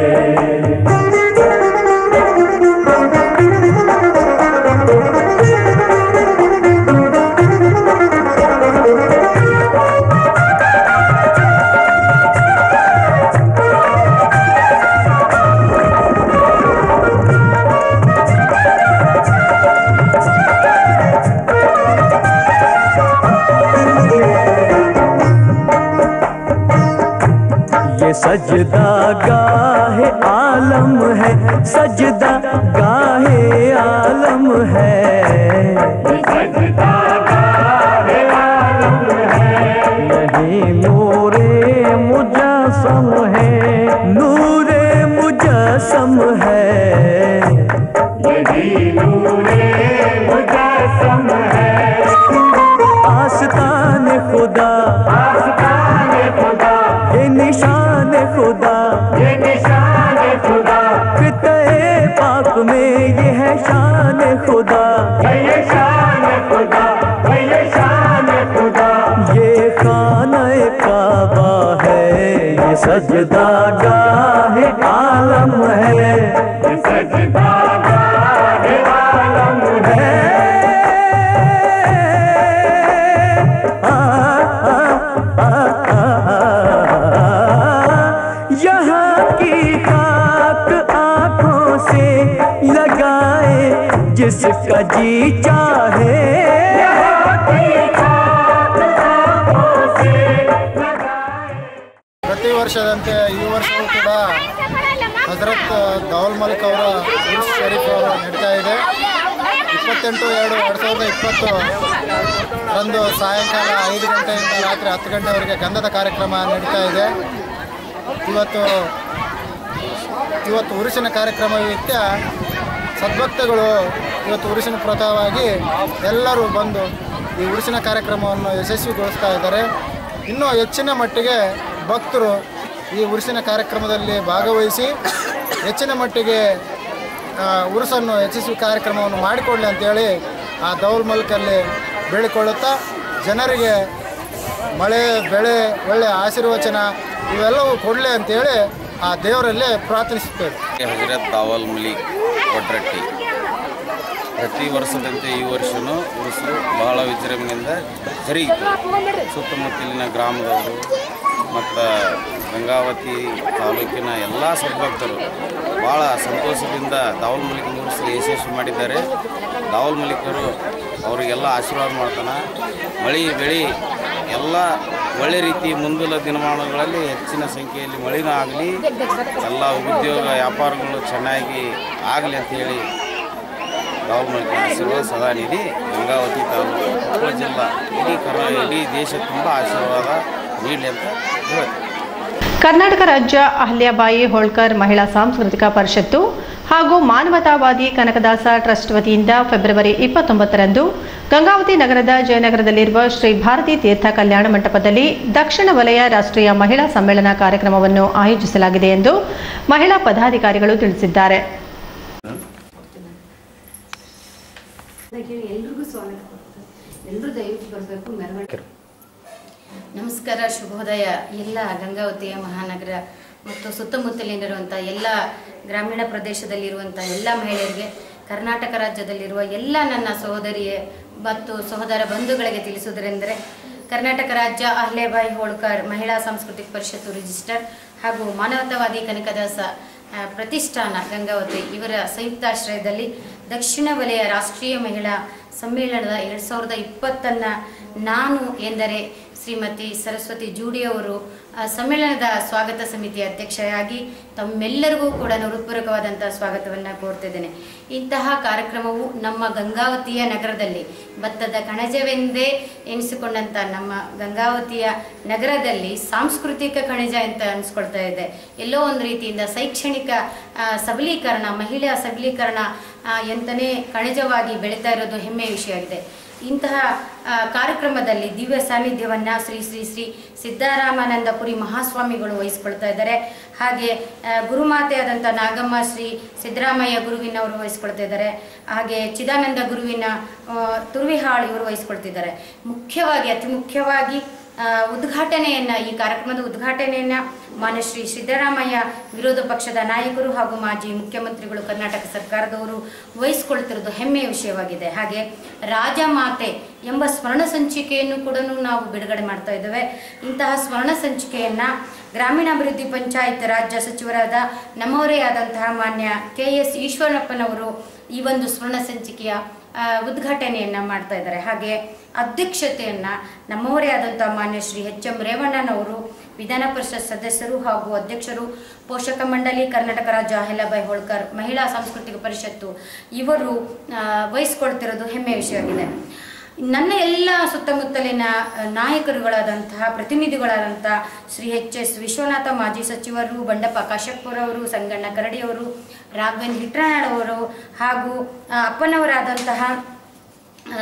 ये सजदा गाहे आलम है सजदा गाहे आलम है सजदा गाहे आलम है नहीं नूरे मुजसम है नूरे मुजसम है यही नूरे मुजसम है आस्तान खुदा आस्तान खुदा ये निशान खुदा ये निशान खुदा फिते पाक में ये है शान खुदा ये शान खुदा ये शान खुदा ये खाना काबा है ये सजदा गाहे आलम है ये सजदा गाहे आलम है यहाँ की खाक आंखों से लगाए जिसका जी चाहे ಪ್ರತಿ ವರ್ಷದಂತೆ ಈ ವರ್ಷವೂ ಕೂಡ ಹಜರತ್ ದೌಲ್ ಮಲಿಕ್ ಅವರ ಉರ್ಸ್ ಶರೀಫ್ ಅವರು ನಡೀತಾ ಇದೆ ಇಪ್ಪತ್ತೆಂಟು ಎರಡು ಎರಡು ಸಾವಿರದ ಇಪ್ಪತ್ತು ರಂದು ಸಾಯಂಕಾಲ ಐದು ಗಂಟೆಯಿಂದ ರಾತ್ರಿ ಹತ್ತು ಗಂಟೆವರೆಗೆ ಗಂಧದ ಕಾರ್ಯಕ್ರಮ ನಡೀತಾ ಇದೆ ಇವತ್ತು ಇವತ್ತು ಉರುಸಿನ ಕಾರ್ಯಕ್ರಮವಿತ್ಯ ಸದ್ಭಕ್ತಗಳು ಇವತ್ತು ಉರುಸಿನ ಪ್ರತವಾಗಿ ಎಲ್ಲರೂ ಬಂದು ಈ ಉರುಸಿನ ಕಾರ್ಯಕ್ರಮವನ್ನು ಯಶಸ್ವಿಗೊಳಿಸ್ತಾ ಇದ್ದಾರೆ ಇನ್ನೂ ಹೆಚ್ಚಿನ ಮಟ್ಟಿಗೆ ಭಕ್ತರು ಈ ಉರುಸಿನ ಕಾರ್ಯಕ್ರಮದಲ್ಲಿ ಭಾಗವಹಿಸಿ ಹೆಚ್ಚಿನ ಮಟ್ಟಿಗೆ ಆ, ಉರುಸನ್ನು ಯಶಸ್ವಿ ಕಾರ್ಯಕ್ರಮವನ್ನು ಮಾಡಿಕೊಡಲಿ ಅಂತೇಳಿ ಆ ದೌಲ್ ಮಲ್ಕಲ್ಲಿ ಬೇಡಿಕೊಳ್ಳುತ್ತಾ ಜನರಿಗೆ ಮಳೆ ಬೆಳೆ ಒಳ್ಳೆಯ ಆಶೀರ್ವಚನ ಇವೆಲ್ಲವೂ ಕೊಡಲಿ ಅಂತೇಳಿ ಆ ದೇವರಲ್ಲೇ ಪ್ರಾರ್ಥಿಸುತ್ತೇವೆ ಹಜರತ್ ದಾವಲ್ ಮಲಿಕ್ ಒಡ್ರಟ್ಟಿ ಪ್ರತಿ ವರ್ಷದಂತೆ ಈ ವರ್ಷವೂ ಉರುಸು ಬಹಳ ವಿಜೃಂಭಣೆಯಿಂದ ಜರುಗಿತು ಸುತ್ತಮುತ್ತಲಿನ ಗ್ರಾಮದವರು ಮತ್ತು ಗಂಗಾವತಿ ತಾಲೂಕಿನ ಎಲ್ಲ ಸದ್ಭಕ್ತರು ಭಾಳ ಸಂತೋಷದಿಂದ ದಾವಲ್ ಮಲಿಕ್ ಉರುಸು ಯಶಸ್ವಿ ಮಾಡಿದ್ದಾರೆ ದಾವಲ್ ಮಲಿಕರು ಅವರಿಗೆಲ್ಲ ಆಶೀರ್ವಾದ ಮಾಡ್ತಾನೆ ಮಳೆ ಬೆಳೆ ಎಲ್ಲ ಒಳ್ಳೆ ರೀತಿ ಮುಂದಿನ ದಿನಮಾನಗಳಲ್ಲಿ ಹೆಚ್ಚಿನ ಸಂಖ್ಯೆಯಲ್ಲಿ ಮಳೆನೂ ಆಗಲಿ ಎಲ್ಲ ಉದ್ಯೋಗ ವ್ಯಾಪಾರಗಳು ಚೆನ್ನಾಗಿ ಆಗಲಿ ಅಂತೇಳಿ ದಾವಲ್ ಮಲಿಕಿನ ಆಶೀರ್ವಾದ ಸದಾ ನಿಧಿ ಗಂಗಾವತಿ ತಾಲೂಕು ಕೊಪ್ಪಳ ಜಿಲ್ಲಾ ಇಡೀ ಕರ್ನಾ ಇಡೀ ದೇಶ ತುಂಬ ಆಶೀರ್ವಾದ ನೀಡಲಿ ಅಂತ ಹೇಳ್ತೀನಿ ಕರ್ನಾಟಕ ರಾಜ್ಯ ಅಹಲ್ಯಾಬಾಯಿ ಹೋಳ್ಕರ್ ಮಹಿಳಾ ಸಾಂಸ್ಕೃತಿಕ ಪರಿಷತ್ತು ಹಾಗೂ ಮಾನವತಾವಾದಿ ಕನಕದಾಸ ಟ್ರಸ್ಟ್ ವತಿಯಿಂದ ಫೆಬ್ರವರಿ ಇಪ್ಪತ್ತೊಂಬತ್ತರಂದು ಗಂಗಾವತಿ ನಗರದ ಜಯನಗರದಲ್ಲಿರುವ ಶ್ರೀ ಭಾರತಿ ತೀರ್ಥ ಕಲ್ಯಾಣ ಮಂಟಪದಲ್ಲಿ ದಕ್ಷಿಣ ವಲಯ ರಾಷ್ಟ್ರೀಯ ಮಹಿಳಾ ಸಮ್ಮೇಳನ ಕಾರ್ಯಕ್ರಮವನ್ನು ಆಯೋಜಿಸಲಾಗಿದೆ ಎಂದು ಮಹಿಳಾ ಪದಾಧಿಕಾರಿಗಳು ತಿಳಿಸಿದ್ದಾರೆ ಎಲ್ರಿಗೂ ಸ್ವಾಗತ ಕೊಡ್ತಾರೆ ಎಲ್ಲರೂ ದಯವಿಟ್ಟು ಬರಬೇಕು ಮೆರವಣಿಗೆ ನಮಸ್ಕಾರ ಶುಭೋದಯ ಎಲ್ಲ ಗಂಗಾವತಿಯ ಮಹಾನಗರ ಮತ್ತು ಸುತ್ತಮುತ್ತಲಿನಿರುವಂಥ ಎಲ್ಲ ಗ್ರಾಮೀಣ ಪ್ರದೇಶದಲ್ಲಿರುವಂಥ ಎಲ್ಲ ಮಹಿಳೆಯರಿಗೆ ಕರ್ನಾಟಕ ರಾಜ್ಯದಲ್ಲಿರುವ ಎಲ್ಲ ನನ್ನ ಸಹೋದರಿಯ ಮತ್ತು ಸಹೋದರ ಬಂಧುಗಳಿಗೆ ತಿಳಿಸುವುದರೆಂದರೆ ಕರ್ನಾಟಕ ರಾಜ್ಯ ಅಹ್ಲೇಬಾಯಿ ಹೋಳ್ಕರ್ ಮಹಿಳಾ ಸಾಂಸ್ಕೃತಿಕ ಪರಿಷತ್ತು ರಿಜಿಸ್ಟರ್ ಹಾಗೂ ಮಾನವತಾವಾದಿ ಕನಕದಾಸ ಆ, ಪ್ರತಿಷ್ಠಾನ ಗಂಗಾವತಿ ಇವರ ಸಂಯುಕ್ತಾಶ್ರಯದಲ್ಲಿ ದಕ್ಷಿಣ ವಲಯ ರಾಷ್ಟ್ರೀಯ ಮಹಿಳಾ ಸಮ್ಮೇಳನದ ಎರಡು ಸಾವಿರದ ಇಪ್ಪತ್ತನ್ನು ನಾನು ಎಂದರೆ ಶ್ರೀಮತಿ ಸರಸ್ವತಿ ಜೂಡಿ ಅವರು ಆ, ಸಮ್ಮೇಳನದ ಸ್ವಾಗತ ಸಮಿತಿ ಅಧ್ಯಕ್ಷರಾಗಿ ತಮ್ಮೆಲ್ಲರಿಗೂ ಕೂಡ ಹೃತ್ಪೂರ್ವಕವಾದಂಥ ಸ್ವಾಗತವನ್ನು ಕೋರ್ತಿದ್ದೇನೆ ಇಂತಹ ಕಾರ್ಯಕ್ರಮವು ನಮ್ಮ ಗಂಗಾವತಿಯ ನಗರದಲ್ಲಿ ಭತ್ತದ ಕಣಜವೆಂದೇ ಎನಿಸಿಕೊಂಡಂಥ ನಮ್ಮ ಗಂಗಾವತಿಯ ನಗರದಲ್ಲಿ ಸಾಂಸ್ಕೃತಿಕ ಕಣಜ ಅಂತ ಅನಿಸ್ಕೊಳ್ತಾ ಇದೆ ಎಲ್ಲೋ ಒಂದು ರೀತಿಯಿಂದ ಶೈಕ್ಷಣಿಕ ಆ, ಸಬಲೀಕರಣ ಮಹಿಳಾ ಸಬಲೀಕರಣ ಆ, ಎಂತನೇ ಕಣಜವಾಗಿ ಬೆಳೀತಾ ಇರೋದು ಹೆಮ್ಮೆಯ ವಿಷಯ ಆಗಿದೆ ಇಂತಹ ಆ, ಕಾರ್ಯಕ್ರಮದಲ್ಲಿ ದಿವ್ಯ ಸಾನ್ನಿಧ್ಯವನ್ನು ಶ್ರೀ ಶ್ರೀ ಶ್ರೀ ಸಿದ್ದರಾಮಾನಂದಪುರಿ ಮಹಾಸ್ವಾಮಿಗಳು ವಹಿಸ್ಕೊಳ್ತಾ ಇದ್ದಾರೆ ಹಾಗೆ ಆ, ಗುರುಮಾತೆಯಾದಂಥ ನಾಗಮ್ಮ ಶ್ರೀ ಸಿದ್ದರಾಮಯ್ಯ ಗುರುವಿನವರು ವಹಿಸ್ಕೊಳ್ತಾ ಇದ್ದಾರೆ ಹಾಗೆ ಚಿದಾನಂದ ಗುರುವಿನ ಆ, ತುರ್ವಿಹಾಳ್ ಇವರು ವಹಿಸ್ಕೊಳ್ತಿದ್ದಾರೆ ಮುಖ್ಯವಾಗಿ ಅತಿ ಮುಖ್ಯವಾಗಿ ಆ, ಉದ್ಘಾಟನೆಯನ್ನ ಈ ಕಾರ್ಯಕ್ರಮದ ಉದ್ಘಾಟನೆಯನ್ನ ಮಾನ್ಯ ಶ್ರೀ ಸಿದ್ದರಾಮಯ್ಯ ವಿರೋಧ ಪಕ್ಷದ ನಾಯಕರು ಹಾಗೂ ಮಾಜಿ ಮುಖ್ಯಮಂತ್ರಿಗಳು ಕರ್ನಾಟಕ ಸರ್ಕಾರದವರು ವಹಿಸ್ಕೊಳ್ತಿರೋದು ಹೆಮ್ಮೆಯ ವಿಷಯವಾಗಿದೆ ಹಾಗೆ ರಾಜಮಾತೆ ಎಂಬ ಸ್ಮರಣ ಸಂಚಿಕೆಯನ್ನು ಕೂಡ ನಾವು ಬಿಡುಗಡೆ ಮಾಡ್ತಾ ಇದ್ದೇವೆ ಇಂತಹ ಸ್ಮರಣ ಸಂಚಿಕೆಯನ್ನ ಗ್ರಾಮೀಣಾಭಿವೃದ್ಧಿ ಪಂಚಾಯತ್ ರಾಜ್ಯ ಸಚಿವರಾದ ನಮ್ಮವರೇ ಆದಂತಹ ಮಾನ್ಯ ಕೆ ಎಸ್ ಈಶ್ವರಪ್ಪನವರು ಈ ಒಂದು ಸ್ವರ್ಣ ಸಂಚಿಕೆಯ ಆ, ಉದ್ಘಾಟನೆಯನ್ನ ಮಾಡ್ತಾ ಇದ್ದಾರೆ ಹಾಗೆ ಅಧ್ಯಕ್ಷತೆಯನ್ನ ನಮ್ಮವರೇ ಆದಂಥ ಮಾನ್ಯ ಶ್ರೀ ಎಚ್ ಎಂ ರೇವಣ್ಣನವರು ವಿಧಾನ ಪರಿಷತ್ ಸದಸ್ಯರು ಹಾಗೂ ಅಧ್ಯಕ್ಷರು ಪೋಷಕ ಮಂಡಳಿ ಕರ್ನಾಟಕ ರಾಜ್ಯ ಅಹಿಲಾಬಾಯಿ ಹೋಳ್ಕರ್ ಮಹಿಳಾ ಸಾಂಸ್ಕೃತಿಕ ಪರಿಷತ್ತು ಇವರು ಆ, ವಹಿಸ್ಕೊಳ್ತಿರೋದು ಹೆಮ್ಮೆಯ ವಿಷಯವಾಗಿದೆ ನನ್ನ ಎಲ್ಲ ಸುತ್ತಮುತ್ತಲಿನ ಆ, ನಾಯಕರುಗಳಾದಂತಹ ಪ್ರತಿನಿಧಿಗಳಾದಂತಹ ಶ್ರೀ ಎಚ್ ಎಸ್ ವಿಶ್ವನಾಥ ಮಾಜಿ ಸಚಿವರು ಬಂಡಪ್ಪ ಕಾಶ್ಯಪ್ಪರ್ ಅವರು ಸಂಗಣ್ಣ ಕರಡಿಯವರು ರಾಘವೇಂದ್ರ ಹಿಟ್ರಾಳ್ ಅವರು ಹಾಗೂ ಆ, ಅಪ್ಪನವರಾದಂತಹ ಆ,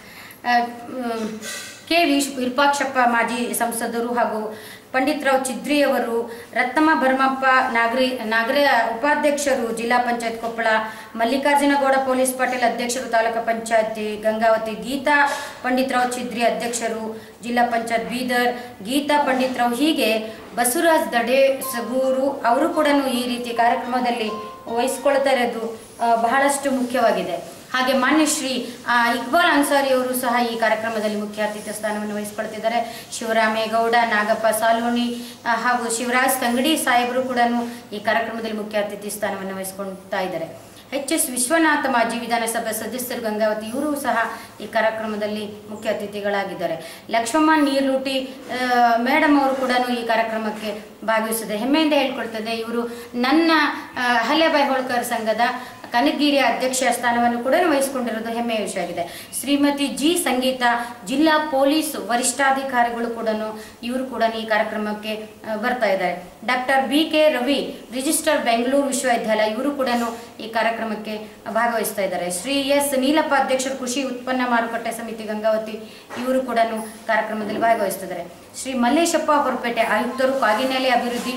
ಆ, ಮ್, ಕೆ ವಿಶ್ ವಿರೂಪಾಕ್ಷಪ್ಪ ಮಾಜಿ ಸಂಸದರು ಹಾಗೂ ಪಂಡಿತರಾವ್ ಚಿದ್ರಿಯವರು ರತ್ನಮ್ಮ ಭರ್ಮಪ್ಪ ನಾಗರಿ ನಾಗರ ಉಪಾಧ್ಯಕ್ಷರು ಜಿಲ್ಲಾ ಪಂಚಾಯತ್ ಕೊಪ್ಪಳ ಮಲ್ಲಿಕಾರ್ಜುನಗೌಡ ಪೊಲೀಸ್ ಪಾಟೀಲ್ ಅಧ್ಯಕ್ಷರು ತಾಲೂಕು ಪಂಚಾಯತಿ ಗಂಗಾವತಿ ಗೀತಾ ಪಂಡಿತರಾವ್ ಚಿದ್ರಿ ಅಧ್ಯಕ್ಷರು ಜಿಲ್ಲಾ ಪಂಚಾಯತ್ ಬೀದರ್ ಗೀತಾ ಪಂಡಿತರಾವ್ ಹೀಗೆ ಬಸವರಾಜ್ ದಡೆ ಸಗೂರು ಅವರು ಕೂಡ ಈ ರೀತಿ ಕಾರ್ಯಕ್ರಮದಲ್ಲಿ ವಹಿಸ್ಕೊಳ್ತಾ ಇರೋದು ಆ, ಬಹಳಷ್ಟು ಮುಖ್ಯವಾಗಿದೆ ಹಾಗೆ ಮಾನ್ಯ ಶ್ರೀ ಆ, ಇಕ್ಬಾಲ್ ಅನ್ಸಾರಿ ಅವರು ಸಹ ಈ ಕಾರ್ಯಕ್ರಮದಲ್ಲಿ ಮುಖ್ಯ ಅತಿಥಿ ಸ್ಥಾನವನ್ನು ವಹಿಸಿಕೊಳ್ತಿದ್ದಾರೆ ಶಿವರಾಮೇಗೌಡ ನಾಗಪ್ಪ ಸಾಲೋನಿ ಆ, ಹಾಗೂ ಶಿವರಾಜ್ ತಂಗಡಿ ಸಾಹೇಬರು ಕೂಡ ಈ ಕಾರ್ಯಕ್ರಮದಲ್ಲಿ ಮುಖ್ಯ ಅತಿಥಿ ಸ್ಥಾನವನ್ನು ವಹಿಸಿಕೊಳ್ತಾ ಇದ್ದಾರೆ ಎಚ್ ಎಸ್ ವಿಶ್ವನಾಥ ಮಾಜಿ ವಿಧಾನಸಭಾ ಸದಸ್ಯರು ಗಂಗಾವತಿ ಇವರು ಸಹ ಈ ಕಾರ್ಯಕ್ರಮದಲ್ಲಿ ಮುಖ್ಯ ಅತಿಥಿಗಳಾಗಿದ್ದಾರೆ ಲಕ್ಷ್ಮಮ್ಮ ನೀರ್ಲೂಟಿ ಮೇಡಮ್ ಅವರು ಕೂಡ ಈ ಕಾರ್ಯಕ್ರಮಕ್ಕೆ ಭಾಗವಹಿಸಿದೆ ಹೆಮ್ಮೆಯಿಂದ ಹೇಳ್ಕೊಳ್ತದೆ ಇವರು ನನ್ನ ಆ, ಅಹಲ್ಯಾಬಾಯಿ ಹೋಳ್ಕರ್ ಸಂಘದ ಕನಕಗಿರಿಯ ಅಧ್ಯಕ್ಷ ಸ್ಥಾನವನ್ನು ಕೂಡ ವಹಿಸಿಕೊಂಡಿರೋದು ಹೆಮ್ಮೆಯ ವಿಷಯ ಆಗಿದೆ ಶ್ರೀಮತಿ ಜಿ ಸಂಗೀತ ಜಿಲ್ಲಾ ಪೊಲೀಸ್ ವರಿಷ್ಠಾಧಿಕಾರಿಗಳು ಕೂಡ ಇವರು ಕೂಡ ಈ ಕಾರ್ಯಕ್ರಮಕ್ಕೆ ಆ, ಬರ್ತಾ ಇದ್ದಾರೆ doctor B K Ravi registrar Bengaluru ವಿಶ್ವವಿದ್ಯಾಲಯ ಇವರು ಕೂಡ ಈ ಕಾರ್ಯಕ್ರಮಕ್ಕೆ ಭಾಗವಹಿಸ್ತಾ ಇದ್ದಾರೆ ಶ್ರೀ ಎಸ್ ನೀಲಪ್ಪ ಅಧ್ಯಕ್ಷರು ಕೃಷಿ ಉತ್ಪನ್ನ ಮಾರುಕಟ್ಟೆ ಸಮಿತಿ ಗಂಗಾವತಿ ಇವರು ಕೂಡ ಕಾರ್ಯಕ್ರಮದಲ್ಲಿ ಭಾಗವಹಿಸ್ತಿದ್ದಾರೆ ಶ್ರೀ ಮಲ್ಲೇಶಪ್ಪ ಹೊರಪೇಟೆ ಆಯುಕ್ತರು ಕಾಗಿನೆಲೆ ಅಭಿವೃದ್ಧಿ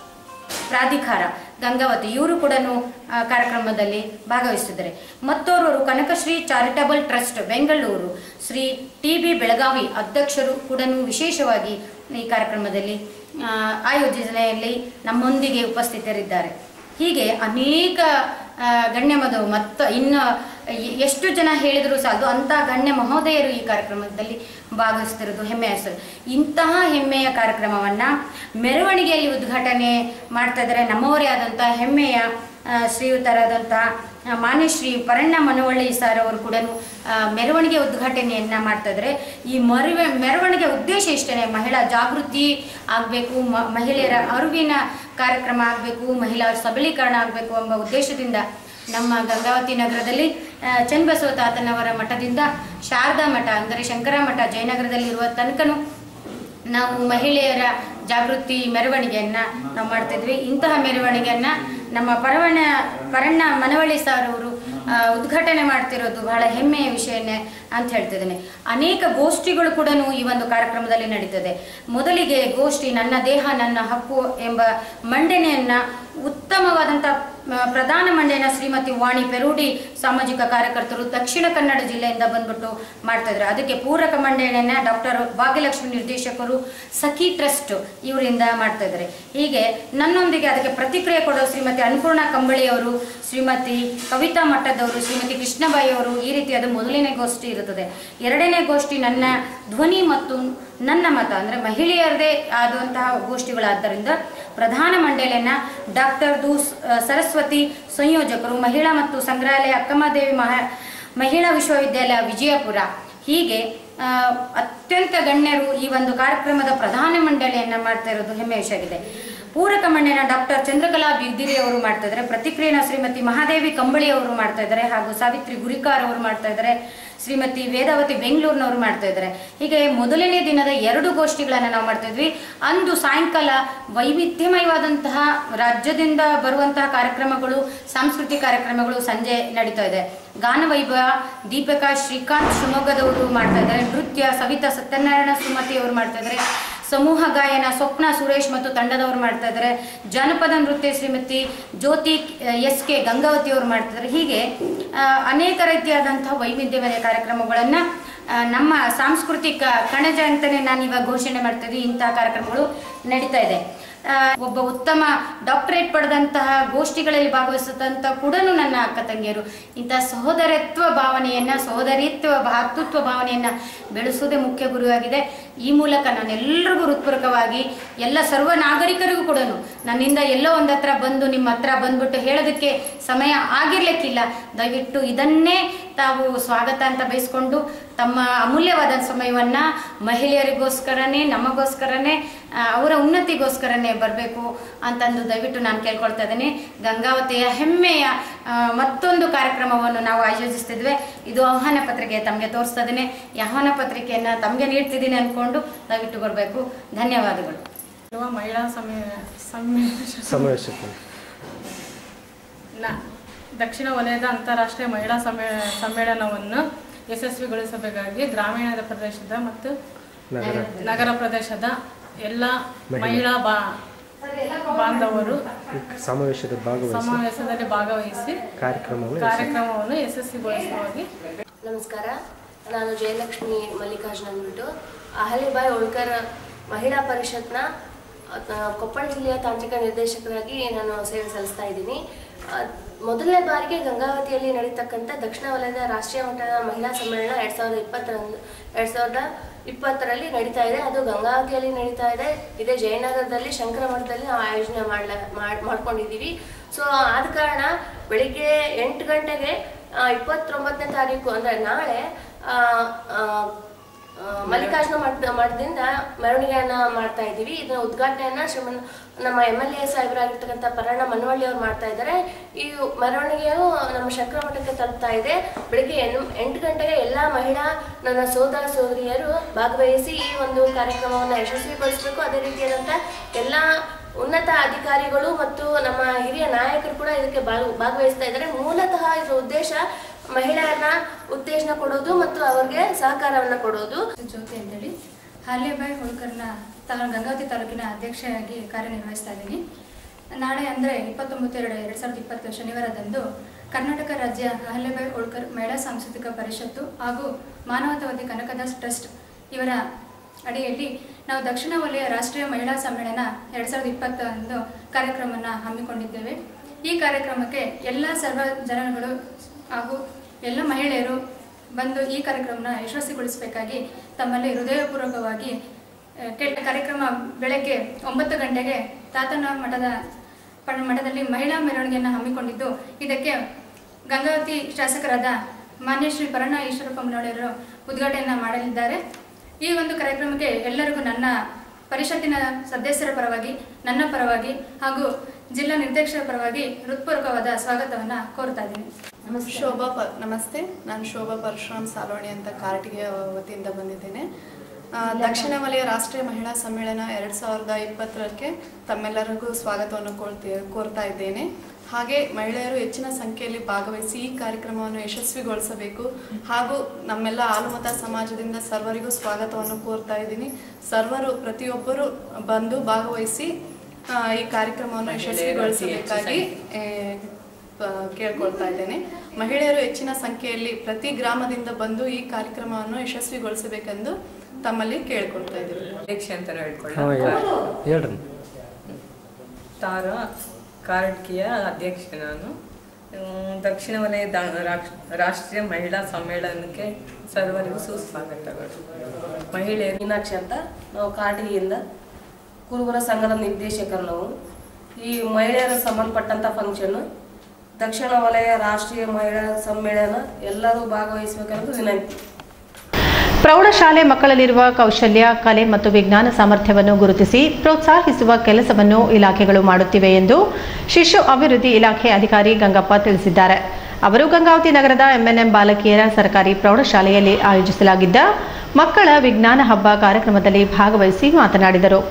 ಪ್ರಾಧಿಕಾರ ಗಂಗಾವತಿ ಇವರು ಕೂಡ ಕಾರ್ಯಕ್ರಮದಲ್ಲಿ ಭಾಗವಹಿಸಿದ್ದಾರೆ ಮತ್ತೋರ್ವರು Kanakashree charitable trust Bengaluru Shri T B Belagavi ಅಧ್ಯಕ್ಷರು ಕೂಡ ವಿಶೇಷವಾಗಿ ಈ ಕಾರ್ಯಕ್ರಮದಲ್ಲಿ ಆ, ಆಯೋಜನೆಯಲ್ಲಿ ನಮ್ಮೊಂದಿಗೆ ಉಪಸ್ಥಿತರಿದ್ದಾರೆ ಹೀಗೆ ಅನೇಕ ಆ, ಗಣ್ಯಮದವು ಮತ್ತು ಇನ್ನು ಎ- ಎಷ್ಟು ಜನ ಹೇಳಿದರೂ ಸಾಲದು ಅಂತಹ ಗಣ್ಯ ಮಹೋದಯರು ಈ ಕಾರ್ಯಕ್ರಮದಲ್ಲಿ ಭಾಗವಹಿಸ್ತಿರೋದು ಹೆಮ್ಮೆಯ ಹೆಸರು ಇಂತಹ ಹೆಮ್ಮೆಯ ಕಾರ್ಯಕ್ರಮವನ್ನು ಮೆರವಣಿಗೆಯಲ್ಲಿ ಉದ್ಘಾಟನೆ ಮಾಡ್ತಾ ಇದ್ದಾರೆ ನಮ್ಮವರೇ ಆದಂತಹ ಹೆಮ್ಮೆಯ ಆ, ಶ್ರೀಯುತರಾದಂತಹ ಆ, ಮಾನ್ಯ ಶ್ರೀ ಪರಣ್ಣ ಮನವಳ್ಳಿ ಸರ್ ಅವರು ಕೂಡ ಮೆರವಣಿಗೆ ಉದ್ಘಾಟನೆಯನ್ನ ಮಾಡ್ತಾ ಇದ್ದಾರೆ ಈ ಮರುವೆ ಮೆರವಣಿಗೆ ಉದ್ದೇಶ ಇಷ್ಟೇ ಮಹಿಳಾ ಜಾಗೃತಿ ಆಗಬೇಕು ಮಹಿಳೆಯರ ಅರಿವಿನ ಕಾರ್ಯಕ್ರಮ ಆಗಬೇಕು ಮಹಿಳಾ ಸಬಲೀಕರಣ ಆಗಬೇಕು ಎಂಬ ಉದ್ದೇಶದಿಂದ ನಮ್ಮ ಗಂಗಾವತಿ ನಗರದಲ್ಲಿ ಆ, ಚನ್ನಬಸವ ತಾತನವರ ಮಠದಿಂದ ಶಾರದಾ ಮಠ ಅಂದರೆ ಶಂಕರ ಮಠ ಜಯನಗರದಲ್ಲಿರುವ ತನಕನೂ ನಾವು ಮಹಿಳೆಯರ ಜಾಗೃತಿ ಮೆರವಣಿಗೆಯನ್ನ ನಾವು ಮಾಡ್ತಿದ್ವಿ ಇಂತಹ ಮೆರವಣಿಗೆಯನ್ನ ನಮ್ಮ ಪರವಣ ಪರಣ್ಣ ಮನವಳ್ಳಿ ಸರ್ ಅವರು ಆ, ಉದ್ಘಾಟನೆ ಮಾಡ್ತಿರೋದು ಬಹಳ ಹೆಮ್ಮೆಯ ವಿಷಯನೇ ಅಂತ ಹೇಳ್ತಿದ್ದೇನೆ ಅನೇಕ ಗೋಷ್ಠಿಗಳು ಕೂಡ ಈ ಒಂದು ಕಾರ್ಯಕ್ರಮದಲ್ಲಿ ನಡೀತದೆ ಮೊದಲಿಗೆ ಗೋಷ್ಠಿ ನನ್ನ ದೇಹ ನನ್ನ ಹಕ್ಕು ಎಂಬ ಮಂಡನೆಯನ್ನ ಉತ್ತಮವಾದಂಥ ಆ, ಪ್ರಧಾನ ಮಂಡನೆಯ ಶ್ರೀಮತಿ ವಾಣಿ ಪೆರೂಡಿ ಸಾಮಾಜಿಕ ಕಾರ್ಯಕರ್ತರು ದಕ್ಷಿಣ ಕನ್ನಡ ಜಿಲ್ಲೆಯಿಂದ ಬಂದ್ಬಿಟ್ಟು ಮಾಡ್ತಾ ಇದ್ದಾರೆ ಅದಕ್ಕೆ ಪೂರಕ ಮಂಡನೆಯನ್ನ ಡಾಕ್ಟರ್ ಭಾಗ್ಯಲಕ್ಷ್ಮಿ ನಿರ್ದೇಶಕರು ಸಖಿ ಟ್ರಸ್ಟ್ ಇವರಿಂದ ಮಾಡ್ತಾ ಇದ್ದಾರೆ ಹೀಗೆ ನನ್ನೊಂದಿಗೆ ಅದಕ್ಕೆ ಪ್ರತಿಕ್ರಿಯೆ ಕೊಡೋ ಶ್ರೀಮತಿ ಅನ್ನಪೂರ್ಣ ಕಂಬಳಿ ಅವರು ಶ್ರೀಮತಿ ಕವಿತಾ ಮಠದವರು ಶ್ರೀಮತಿ ಕೃಷ್ಣಬಾಯಿ ಅವರು ಈ ರೀತಿಯಾದ ಮೊದಲನೇ ಗೋಷ್ಠಿ ಇರುತ್ತದೆ ಎರಡನೇ ಗೋಷ್ಠಿ ನನ್ನ ಧ್ವನಿ ಮತ್ತು ನನ್ನ ಮತ ಅಂದರೆ ಮಹಿಳೆಯರದೇ ಆದಂತಹ ಗೋಷ್ಠಿಗಳಾದ್ದರಿಂದ ಪ್ರಧಾನ ಮಂಡಳಿಯನ್ನ ಡಾಕ್ಟರ್ ದು ಸರಸ್ವತಿ ಸಂಯೋಜಕರು ಮಹಿಳಾ ಮತ್ತು ಸಂಗ್ರಹಾಲಯ ಅಕ್ಕಮದೇವಿ ಮಹಾ ಮಹಿಳಾ ವಿಶ್ವವಿದ್ಯಾಲಯ ವಿಜಯಪುರ ಹೀಗೆ ಆ, ಅತ್ಯಂತ ಗಣ್ಯರು ಈ ಒಂದು ಕಾರ್ಯಕ್ರಮದ ಪ್ರಧಾನ ಮಂಡಳಿಯನ್ನ ಮಾಡ್ತಾ ಇರೋದು ಹೆಮ್ಮೆ ವಿಷಯ ಆಗಿದೆ ಪೂರಕ ಮಂಡಳಿನ ಡಾಕ್ಟರ್ ಚಂದ್ರಕಲಾ ಬಿದ್ದಿರಿ ಅವರು ಮಾಡ್ತಾ ಇದ್ದಾರೆ ಪ್ರತಿಕ್ರಿಯೆನ ಶ್ರೀಮತಿ ಮಹಾದೇವಿ ಕಂಬಳಿ ಅವರು ಮಾಡ್ತಾ ಇದ್ದಾರೆ ಹಾಗೂ ಸಾವಿತ್ರಿ ಗುರಿಕಾರ್ ಅವರು ಮಾಡ್ತಾ ಇದ್ದಾರೆ ಶ್ರೀಮತಿ ವೇದಾವತಿ ಬೆಂಗಳೂರಿನವರು ಮಾಡ್ತಾ ಇದ್ದಾರೆ ಹೀಗೆ ಮೊದಲನೇ ದಿನದ ಎರಡು ಗೋಷ್ಠಿಗಳನ್ನು ನಾವು ಮಾಡ್ತಾ ಇದ್ವಿ ಅಂದು ಸಾಯಂಕಾಲ ವೈವಿಧ್ಯಮಯವಾದಂತಹ ರಾಜ್ಯದಿಂದ ಬರುವಂತಹ ಕಾರ್ಯಕ್ರಮಗಳು ಸಾಂಸ್ಕೃತಿಕ ಕಾರ್ಯಕ್ರಮಗಳು ಸಂಜೆ ನಡೀತಾ ಇದೆ ಗಾನ ವೈಭವ ದೀಪಿಕಾ ಶ್ರೀಕಾಂತ್ ಶಿವಮೊಗ್ಗದವರು ಮಾಡ್ತಾ ಇದ್ದಾರೆ ನೃತ್ಯ ಸವಿತಾ ಸತ್ಯನಾರಾಯಣ ಸುಮತಿ ಅವರು ಮಾಡ್ತಾ ಇದ್ದಾರೆ ಸಮೂಹ ಗಾಯನ ಸ್ವಪ್ನ ಸುರೇಶ್ ಮತ್ತು ತಂಡದವರು ಮಾಡ್ತಾ ಇದ್ದಾರೆ ಜಾನಪದ ನೃತ್ಯ ಶ್ರೀಮತಿ ಜ್ಯೋತಿ ಎಸ್ ಕೆ ಗಂಗಾವತಿ ಅವರು ಮಾಡ್ತಿದ್ದಾರೆ ಹೀಗೆ ಆ, ಅನೇಕ ರೀತಿಯಾದಂತಹ ವೈವಿಧ್ಯಮಯ ಕಾರ್ಯಕ್ರಮಗಳನ್ನ ಆ, ನಮ್ಮ ಸಾಂಸ್ಕೃತಿಕ ಕಣಜ ಅಂತಾನೆ ನಾನು ಇವಾಗ ಘೋಷಣೆ ಮಾಡ್ತಾ ಇದ್ದೀನಿ ಇಂತಹ ಕಾರ್ಯಕ್ರಮಗಳು ನಡೀತಾ ಇದೆ ಆ, ಒಬ್ಬ ಉತ್ತಮ ಡಾಕ್ಟರೇಟ್ ಪಡೆದಂತಹ ಗೋಷ್ಠಿಗಳಲ್ಲಿ ಭಾಗವಹಿಸಿದಂತ ಕೂಡ ನನ್ನ ಅಕ್ಕ ತಂಗಿಯರು ಇಂತಹ ಸಹೋದರತ್ವ ಭಾವನೆಯನ್ನ ಸಹೋದರಿತ್ವ ಭಾತೃತ್ವ ಭಾವನೆಯನ್ನ ಬೆಳೆಸುವುದೇ ಮುಖ್ಯ ಗುರಿಯಾಗಿದೆ ಈ ಮೂಲಕ ನಾನು ಎಲ್ಲರಿಗೂ ಹೃತ್ಪೂರ್ವಕವಾಗಿ ಎಲ್ಲ ಸರ್ವ ನಾಗರಿಕರಿಗೂ ಕೂಡ ನನ್ನಿಂದ ಎಲ್ಲೋ ಒಂದ್ ಹತ್ರ ಬಂದು ನಿಮ್ಮ ಹತ್ರ ಬಂದ್ಬಿಟ್ಟು ಹೇಳೋದಕ್ಕೆ ಸಮಯ ಆಗಿರ್ಲಿಕ್ಕಿಲ್ಲ ದಯವಿಟ್ಟು ಇದನ್ನೇ ತಾವು ಸ್ವಾಗತ ಅಂತ ಬಯಸ್ಕೊಂಡು ತಮ್ಮ ಅಮೂಲ್ಯವಾದ ಸಮಯವನ್ನ ಮಹಿಳೆಯರಿಗೋಸ್ಕರನೇ ನಮಗೋಸ್ಕರನೇ ಆ, ಅವರ ಉನ್ನತಿಗೋಸ್ಕರನೇ ಬರಬೇಕು ಅಂತಂದು ದಯವಿಟ್ಟು ನಾನು ಕೇಳ್ಕೊಳ್ತಾ ಇದ್ದೇನೆ ಗಂಗಾವತಿಯ ಹೆಮ್ಮೆಯ ಆ, ಮತ್ತೊಂದು ಕಾರ್ಯಕ್ರಮವನ್ನು ನಾವು ಆಯೋಜಿಸ್ತಿದ್ವಿ ಇದು ಆಹ್ವಾನ ಪತ್ರಿಕೆ ತಮಗೆ ತೋರಿಸ್ತಾ ಇದ್ದೀನಿ ಈ ಆಹ್ವಾನ ಪತ್ರಿಕೆಯನ್ನ ತಮಗೆ ನೀಡ್ತಿದ್ದೀನಿ ಅನ್ಕೊಂಡು ದಯವಿಟ್ಟು ಬರಬೇಕು ಧನ್ಯವಾದಗಳು ಇರುವ ಮಹಿಳಾ ಸಮಯ ಸಮ್ಮೇಳನ ಸಮಾವೇಶಕ್ಕೆ ನ- ದಕ್ಷಿಣ ವಲಯದ ಅಂತಾರಾಷ್ಟ್ರೀಯ ಮಹಿಳಾ ಸಮ್ಮೇ ಸಮ್ಮೇಳನವನ್ನು ಯಶಸ್ವಿಗೊಳಿಸಬೇಕಾಗಿ ಗ್ರಾಮೀಣ ಪ್ರದೇಶದ ಮತ್ತು ನಗರ ನಗರ ಪ್ರದೇಶದ ಎಲ್ಲ ಮಹಿಳೆ. ಮಹಿಳಾ ಬಾ ಬಾಂಧವರು ಈ ಸಮಾವೇಶದ ಭಾಗವಹಿಸಿ ಸಮಾವೇಶದಲ್ಲಿ ಭಾಗವಹಿಸಿ ಕಾರ್ಯಕ್ರಮವನ್ನು ಕಾರ್ಯಕ್ರಮವನ್ನು ಯಶಸ್ವಿಗೊಳಿಸುವಾಗಿ ನಮಸ್ಕಾರ ನಾನು ಜಯಲಕ್ಷ್ಮಿ ಮಲ್ಲಿಕಾರ್ಜುನ್ ಅಂದ್ಬಿಟ್ಟು ಅಹಲ್ಯಬಾಯಿ ಹೋಳ್ಕರ್ ಮಹಿಳಾ ಪರಿಷತ್ನ ಅಹ್, ಕೊಪ್ಪಳ ಜಿಲ್ಲೆಯ ತಾಂತ್ರಿಕ ನಿರ್ದೇಶಕರಾಗಿ ನಾನು ಸೇವೆ ಸಲ್ಲಿಸ್ತಾ ಇದ್ದೀನಿ ಅಹ್, ಮೊದಲನೇ ಬಾರಿಗೆ ಗಂಗಾವತಿಯಲ್ಲಿ ನಡೀತಕ್ಕಂಥ ದಕ್ಷಿಣ ವಲಯದ ರಾಷ್ಟ್ರೀಯ ಮಟ್ಟದ ಮಹಿಳಾ ಸಮ್ಮೇಳನ ಎರಡ್ ಸಾವಿರದ ಇಪ್ಪತ್ತರಂದು ಎರಡ್ ಸಾವಿರದ ಇಪ್ಪತ್ತರಲ್ಲಿ ನಡೀತಾ ಇದೆ ಅದು ಗಂಗಾವತಿಯಲ್ಲಿ ನಡೀತಾ ಇದೆ ಇದೇ ಜಯನಗರದಲ್ಲಿ ಶಂಕರ ಮಠದಲ್ಲಿ ನಾವು ಆಯೋಜನೆ ಮಾಡ್ಲ ಮಾಡ್- ಮಾಡ್ಕೊಂಡಿದ್ದೀವಿ ಸೊ ಆದ ಕಾರಣ ಬೆಳಿಗ್ಗೆ ಎಂಟು ಗಂಟೆಗೆ ಆ, ಇಪ್ಪತ್ತೊಂಬತ್ತನೇ ತಾರೀಕು ಅಂದ್ರೆ ನಾಳೆ ಆ, ಆ, ಆ, ಮಲ್ಲಿಕಾರ್ಜುನ ಮಠ ಮಠದಿಂದ ಮೆರವಣಿಗೆಯನ್ನ ಮಾಡ್ತಾ ಇದ್ದೀವಿ ಇದನ್ನ ಉದ್ಘಾಟನೆಯನ್ನ ಶ್ರೀಮನ್ ನಮ್ಮ ಎಮ್ ಎಲ್ ಎ ಸಾಹೇಬರಾಗಿರ್ತಕ್ಕಂಥ ಪರಣ ಮನವಳ್ಳಿ ಅವ್ರು ಮಾಡ್ತಾ ಇದ್ದಾರೆ ಈ ಮೆರವಣಿಗೆಯು ನಮ್ಮ ಶಂಕರ ಮಠಕ್ಕೆ ತಲುಪ್ತಾ ಇದೆ ಬೆಳಿಗ್ಗೆ ಎನ್- ಎಂಟು ಗಂಟೆಗೆ ಎಲ್ಲಾ ಮಹಿಳಾ ನನ್ನ ಸೋದರ ಸೋದರಿಯರು ಭಾಗವಹಿಸಿ ಈ ಒಂದು ಕಾರ್ಯಕ್ರಮವನ್ನು ಯಶಸ್ವಿಗೊಳಿಸಬೇಕು ಅದೇ ರೀತಿಯಾದಂಥ ಎಲ್ಲಾ ಉನ್ನತ ಅಧಿಕಾರಿಗಳು ಮತ್ತು ನಮ್ಮ ಹಿರಿಯ ನಾಯಕರು ಕೂಡ ಇದಕ್ಕೆ ಭಾಗ- ಭಾಗವಹಿಸ್ತಾ ಇದ್ದಾರೆ ಮೂಲತಃ ಇದರ ಉದ್ದೇಶ ಮಹಿಳೆಯರನ್ನ ಉತ್ತೇಜನ ಕೊಡೋದು ಮತ್ತು ಅವ್ರಿಗೆ ಸಹಕಾರವನ್ನ ಕೊಡೋದು ಜ್ಯೋತಿ ಅಂತೇಳಿ ಹಾಲೇಬಾಯಿ ಹೋಳ್ಕರ್ನ ತಾ ಗಂಗಾವತಿ ತಾಲೂಕಿನ ಅಧ್ಯಕ್ಷೆಯಾಗಿ ಕಾರ್ಯನಿರ್ವಹಿಸ್ತಾ ಇದ್ದೀನಿ ನಾಳೆ ಅಂದರೆ ಇಪ್ಪತ್ತೊಂಬತ್ತು ಎರಡು ಎರಡು ಸಾವಿರದ ಇಪ್ಪತ್ತು ಶನಿವಾರದಂದು ಕರ್ನಾಟಕ ರಾಜ್ಯ ಅಹಲ್ಯಬಾಯಿ ಹೋಳ್ಕರ್ ಮಹಿಳಾ ಸಾಂಸ್ಕೃತಿಕ ಪರಿಷತ್ತು ಹಾಗೂ ಮಾನವತಾವಾದಿ ಕನಕದಾಸ್ ಟ್ರಸ್ಟ್ ಇವರ ಅಡಿಯಲ್ಲಿ ನಾವು ದಕ್ಷಿಣ ವಲಯ ರಾಷ್ಟ್ರೀಯ ಮಹಿಳಾ ಸಮ್ಮೇಳನ ಎರಡು ಸಾವಿರದ ಇಪ್ಪತ್ತೊಂದು ಕಾರ್ಯಕ್ರಮವನ್ನು ಹಮ್ಮಿಕೊಂಡಿದ್ದೇವೆ ಈ ಕಾರ್ಯಕ್ರಮಕ್ಕೆ ಎಲ್ಲ ಸರ್ವ ಜನಗಳು ಹಾಗೂ ಎಲ್ಲ ಮಹಿಳೆಯರು ಬಂದು ಈ ಕಾರ್ಯಕ್ರಮನ ಯಶಸ್ವಿಗೊಳಿಸಬೇಕಾಗಿ ತಮ್ಮಲ್ಲಿ ಹೃದಯಪೂರ್ವಕವಾಗಿ ಆ, ಕೆಟ್ಟ ಕಾರ್ಯಕ್ರಮ ಬೆಳಗ್ಗೆ ಒಂಬತ್ತು ಗಂಟೆಗೆ ತಾತನ ಮಠದ ಪ- ಮಠದಲ್ಲಿ ಮಹಿಳಾ ಮೆರವಣಿಗೆಯನ್ನು ಹಮ್ಮಿಕೊಂಡಿದ್ದು ಇದಕ್ಕೆ ಗಂಗಾವತಿ ಶಾಸಕರಾದ ಮಾನ್ಯ ಶ್ರೀ ಪರಣ ಈಶ್ವರಪ್ಪ ಮುನ್ನೋಳಿಯವರು ಉದ್ಘಾಟನೆಯನ್ನು ಮಾಡಲಿದ್ದಾರೆ ಈ ಒಂದು ಕಾರ್ಯಕ್ರಮಕ್ಕೆ ಎಲ್ಲರಿಗೂ ನನ್ನ ಪರಿಷತ್ತಿನ ಸದಸ್ಯರ ಪರವಾಗಿ ನನ್ನ ಪರವಾಗಿ ಹಾಗೂ ಜಿಲ್ಲಾ ನಿರ್ದೇಶಕರ ಪರವಾಗಿ ಹೃತ್ಪೂರ್ವಕವಾದ ಸ್ವಾಗತವನ್ನು ಕೋರ್ತಾ ಇದ್ದೀನಿ ಶೋಭಾ ಪ ನಮಸ್ತೆ ನಾನು ಶೋಭಾ ಪರಶುರಾಮ್ ಸಾಲೋಣಿ ಅಂತ ಕಾರ್ಟಿಗೆ ವತಿಯಿಂದ ಬಂದಿದ್ದೇನೆ ಆ, ದಕ್ಷಿಣ ವಲಯ ರಾಷ್ಟ್ರೀಯ ಮಹಿಳಾ ಸಮ್ಮೇಳನ ಎರಡು ಸಾವಿರದ ಇಪ್ಪತ್ತರಕ್ಕೆ ತಮ್ಮೆಲ್ಲರಿಗೂ ಸ್ವಾಗತವನ್ನು ಕೋರ್ತಿ ಕೋರ್ತಾ ಇದ್ದೇನೆ ಹಾಗೆ ಮಹಿಳೆಯರು ಹೆಚ್ಚಿನ ಸಂಖ್ಯೆಯಲ್ಲಿ ಭಾಗವಹಿಸಿ ಈ ಕಾರ್ಯಕ್ರಮವನ್ನು ಯಶಸ್ವಿಗೊಳಿಸಬೇಕು ಹಾಗೂ ನಮ್ಮೆಲ್ಲ ಆಲುಮತ ಸಮಾಜದಿಂದ ಸರ್ವರಿಗೂ ಸ್ವಾಗತವನ್ನು ಕೋರ್ತಾ ಇದ್ದೀನಿ ಸರ್ವರು ಪ್ರತಿಯೊಬ್ಬರು ಬಂದು ಭಾಗವಹಿಸಿ ಆ, ಈ ಕಾರ್ಯಕ್ರಮವನ್ನು ಯಶಸ್ವಿಗೊಳಿಸಬೇಕಾಗಿ ಏ, ಪ- ಕೇಳ್ಕೊಳ್ತಾ ಇದ್ದೇನೆ ಮಹಿಳೆಯರು ಹೆಚ್ಚಿನ ಸಂಖ್ಯೆಯಲ್ಲಿ ಪ್ರತಿ ಗ್ರಾಮದಿಂದ ಬಂದು ಈ ಕಾರ್ಯಕ್ರಮವನ್ನು ಯಶಸ್ವಿಗೊಳಿಸಬೇಕೆಂದು ತಮ್ಮಲ್ಲಿ ಕೇಳ್ಕೊಳ್ತಾ ಇದ್ದೀವಿ ಅಧ್ಯಕ್ಷೆ ಅಂತ ಹಾಂ ಹೇಳ್ಕೊಳ್ಳ ಹೇಳ್ರಿ ತಾರ ಕಾರ್ಡ್ಕಿಯ ಅಧ್ಯಕ್ಷೆ ನಾನು ಹ್ಮ್, ದಕ್ಷಿಣ ವಲಯ ದ- ರಾಕ್ಷ್- ರಾಷ್ಟ್ರೀಯ ಮಹಿಳಾ ಸಮ್ಮೇಳನಕ್ಕೆ ಸರ್ವರಿಗೂ ಸುಸ್ವಾಗತಗಳು ಮಹಿಳೆಯರು ಮೀನಾಕ್ಷಿ ಅಂತ ನಾವು ಕಾಟಿಗೆಯಿಂದ ಕುರುಬರ ಸಂಘದ ನಿರ್ದೇಶಕರು ನಾವು ಈ ಮಹಿಳೆಯರ ಸಂಬಂಧಪಟ್ಟಂತ ಫಂಕ್ಷನ್ ದಕ್ಷಿಣ ವಲಯ ರಾಷ್ಟ್ರೀಯ ಮಹಿಳಾ ಸಮ್ಮೇಳನ ಎಲ್ಲರೂ ಭಾಗವಹಿಸಬೇಕೆಂದು ವಿನಂತಿ ಪ್ರೌಢಶಾಲೆ ಮಕ್ಕಳಲ್ಲಿರುವ ಕೌಶಲ್ಯ ಕಲೆ ಮತ್ತು ವಿಜ್ಞಾನ ಸಾಮರ್ಥ್ಯವನ್ನು ಗುರುತಿಸಿ ಪ್ರೋತ್ಸಾಹಿಸುವ ಕೆಲಸವನ್ನು ಇಲಾಖೆಗಳು ಮಾಡುತ್ತಿವೆ ಎಂದು ಶಿಶು ಅಭಿವೃದ್ಧಿ ಇಲಾಖೆ ಅಧಿಕಾರಿ ಗಂಗಪ್ಪ ತಿಳಿಸಿದ್ದಾರೆ ಅವರು ಗಂಗಾವತಿ ನಗರದ ಎಂಎನ್ಎಂ ಬಾಲಕಿಯರ ಸರ್ಕಾರಿ ಪ್ರೌಢಶಾಲೆಯಲ್ಲಿ ಆಯೋಜಿಸಲಾಗಿದ್ದ ಮಕ್ಕಳ ವಿಜ್ಞಾನ ಹಬ್ಬ ಕಾರ್ಯಕ್ರಮದಲ್ಲಿ ಭಾಗವಹಿಸಿ ಮಾತನಾಡಿದರು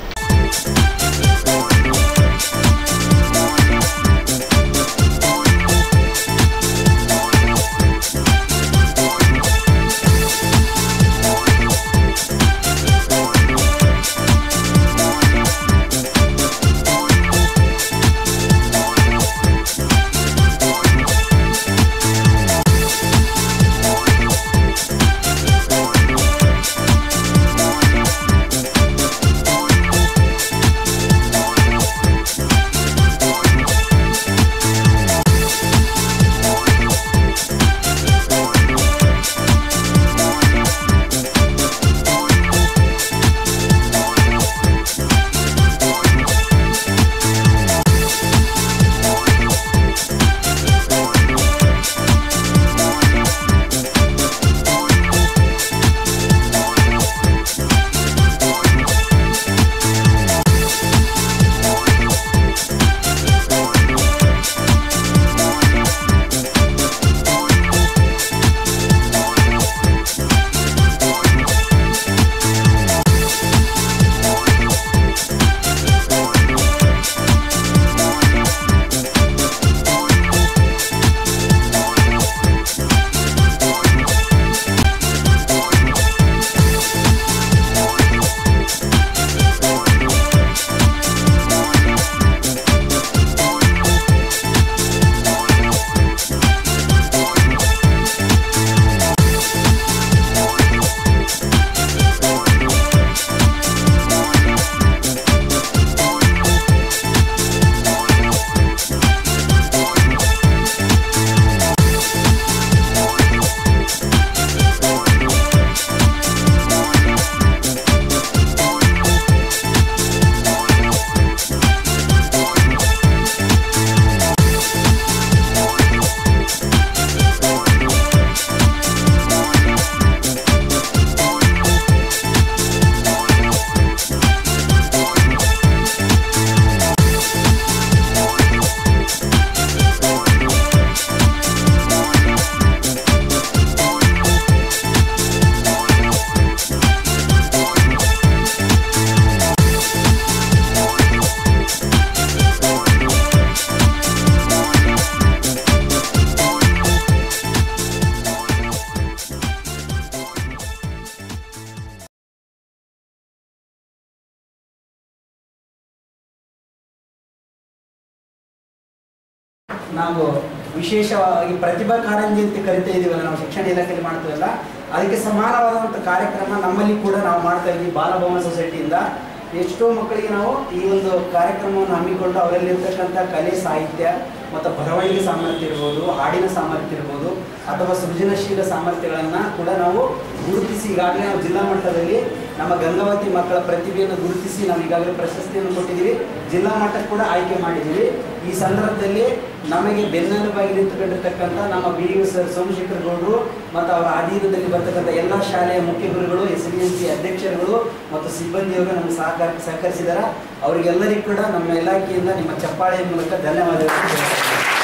ನಾವು ವಿಶೇಷವಾಗಿ ಪ್ರತಿಭಾ ಕಾರಂಜಿ ಅಂತ ಕರಿತಾ ಇದೀವಲ್ಲ ನಾವು ಶಿಕ್ಷಣ ಇಲಾಖೆಯಲ್ಲಿ ಮಾಡ್ತೀವಲ್ಲ ಅದಕ್ಕೆ ಸಮಾನವಾದಂಥ ಕಾರ್ಯಕ್ರಮ ನಮ್ಮಲ್ಲಿ ಕೂಡ ನಾವು ಮಾಡ್ತಾ ಇದ್ವಿ ಬಾಲಭವನ ಸೊಸೈಟಿಯಿಂದ ಎಷ್ಟೋ ಮಕ್ಕಳಿಗೆ ನಾವು ಈ ಒಂದು ಕಾರ್ಯಕ್ರಮವನ್ನು ಹಮ್ಮಿಕೊಂಡು ಅವರಲ್ಲಿರ್ತಕ್ಕಂಥ ಕಲೆ ಸಾಹಿತ್ಯ ಮತ್ತು ಬರವಣಿಗೆ ಸಾಮರ್ಥ್ಯ ಇರ್ಬೋದು ಹಾಡಿನ ಸಾಮರ್ಥ್ಯ ಇರ್ಬೋದು ಅಥವಾ ಸೃಜನಶೀಲ ಸಾಮರ್ಥ್ಯಗಳನ್ನು ಕೂಡ ನಾವು ಗುರುತಿಸಿ ಈಗಾಗಲೇ ನಾವು ಜಿಲ್ಲಾ ಮಟ್ಟದಲ್ಲಿ ನಮ್ಮ ಗಂಗಾವತಿ ಮಕ್ಕಳ ಪ್ರತಿಭೆಯನ್ನು ಗುರುತಿಸಿ ನಾವು ಈಗಾಗಲೇ ಪ್ರಶಸ್ತಿಯನ್ನು ಕೊಟ್ಟಿದ್ದೀವಿ ಜಿಲ್ಲಾ ಮಟ್ಟಕ್ಕೆ ಕೂಡ ಆಯ್ಕೆ ಮಾಡಿದ್ದೀವಿ ಈ ಸಂದರ್ಭದಲ್ಲಿ ನಮಗೆ ಬೆನ್ನೆಲುಬಾಗಿ ನಿಂತುಕೊಂಡಿರ್ತಕ್ಕಂಥ ನಮ್ಮ ಬಿ ಯು ಸರ್ ಸೋಮಶೇಖರ್ ಗೌಡರು ಮತ್ತು ಅವರ ಅಧೀನದಲ್ಲಿ ಬರ್ತಕ್ಕಂಥ ಎಲ್ಲ ಶಾಲೆಯ ಮುಖ್ಯ ಗುರುಗಳು ಎಸ್ ಡಿ ಎನ್ ಸಿ ಅಧ್ಯಕ್ಷರುಗಳು ಮತ್ತು ಸಿಬ್ಬಂದಿಯವರು ನಮಗೆ ಸಹಕಾರ ಸಹಕರಿಸಿದ್ದಾರೆ ಅವರಿಗೆಲ್ಲರಿಗೂ ಕೂಡ ನಮ್ಮ ಇಲಾಖೆಯಿಂದ ನಿಮ್ಮ ಚಪ್ಪಾಳೆಯ ಮೂಲಕ ಧನ್ಯವಾದಗಳು ಹೇಳ್ತೇನೆ.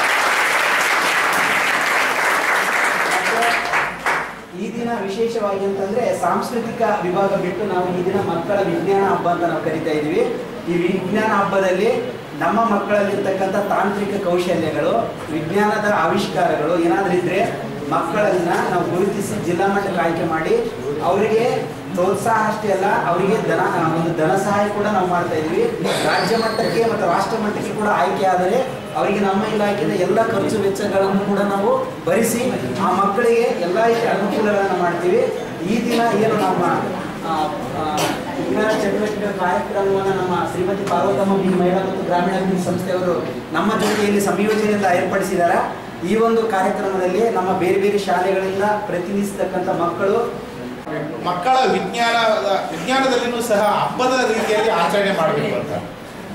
ಈ ದಿನ ವಿಶೇಷವಾಗಿ ಅಂತಂದ್ರೆ ಸಾಂಸ್ಕೃತಿಕ ವಿಭಾಗ ಬಿಟ್ಟು ನಾವು ಈ ದಿನ ಮಕ್ಕಳ ವಿಜ್ಞಾನ ಹಬ್ಬ ಅಂತ ನಾವು ಕರಿತಾ ಇದ್ದೀವಿ ಈ ವಿಜ್ಞಾನ ಹಬ್ಬದಲ್ಲಿ ನಮ್ಮ ಮಕ್ಕಳಲ್ಲಿರ್ತಕ್ಕಂಥ ತಾಂತ್ರಿಕ ಕೌಶಲ್ಯಗಳು ವಿಜ್ಞಾನದ ಆವಿಷ್ಕಾರಗಳು ಏನಾದರೂ ಇದ್ರೆ ಮಕ್ಕಳನ್ನ ನಾವು ಗುರುತಿಸಿ ಜಿಲ್ಲಾ ಮಟ್ಟಕ್ಕೆ ಆಯ್ಕೆ ಮಾಡಿ ಅವರಿಗೆ ಪ್ರೋತ್ಸಾಹ ಅಷ್ಟೇ ಅಲ್ಲ ಅವರಿಗೆ ಧನ ಒಂದು ಧನ ಸಹಾಯ ಕೂಡ ನಾವು ಮಾಡ್ತಾ ಇದ್ವಿ ರಾಜ್ಯ ಮಟ್ಟಕ್ಕೆ ಮತ್ತು ರಾಷ್ಟ್ರ ಮಟ್ಟಕ್ಕೆ ಕೂಡ ಆಯ್ಕೆ ಆದರೆ ಅವರಿಗೆ ನಮ್ಮ ಇಲಾಖೆಯಿಂದ ಎಲ್ಲ ಖರ್ಚು ವೆಚ್ಚಗಳನ್ನು ಕೂಡ ನಾವು ಭರಿಸಿ ಆ ಮಕ್ಕಳಿಗೆ ಎಲ್ಲ ಅನುಕೂಲಗಳನ್ನು ಮಾಡ್ತೀವಿ ಈ ದಿನ ಏನು ನಮ್ಮ ಆ, ಆ, ವಿಜ್ಞಾನ ಚಟುವಟಿಕೆ ಕಾರ್ಯಕ್ರಮವನ್ನು ನಮ್ಮ ಶ್ರೀಮತಿ ಪಾರ್ವತಮ್ಮ ಬಿ ಮಹಿಳಾ ಮತ್ತು ಗ್ರಾಮೀಣಾಭಿವೃದ್ಧಿ ಸಂಸ್ಥೆಯವರು ನಮ್ಮ ಜೊತೆಯಲ್ಲಿ ಸಂಯೋಜನೆಯಿಂದ ಏರ್ಪಡಿಸಿದ್ದಾರೆ ಈ ಒಂದು ಕಾರ್ಯಕ್ರಮದಲ್ಲಿ ನಮ್ಮ ಬೇರೆ ಬೇರೆ ಶಾಲೆಗಳಿಂದ ಪ್ರತಿನಿಧಿಸತಕ್ಕಂಥ ಮಕ್ಕಳು ಮಕ್ಕಳ ವಿಜ್ಞಾನದ ವಿಜ್ಞಾನದಲ್ಲಿನೂ ಸಹ ಹಬ್ಬದ ರೀತಿಯಲ್ಲಿ ಆಚರಣೆ ಮಾಡಬೇಕು ಅಂತ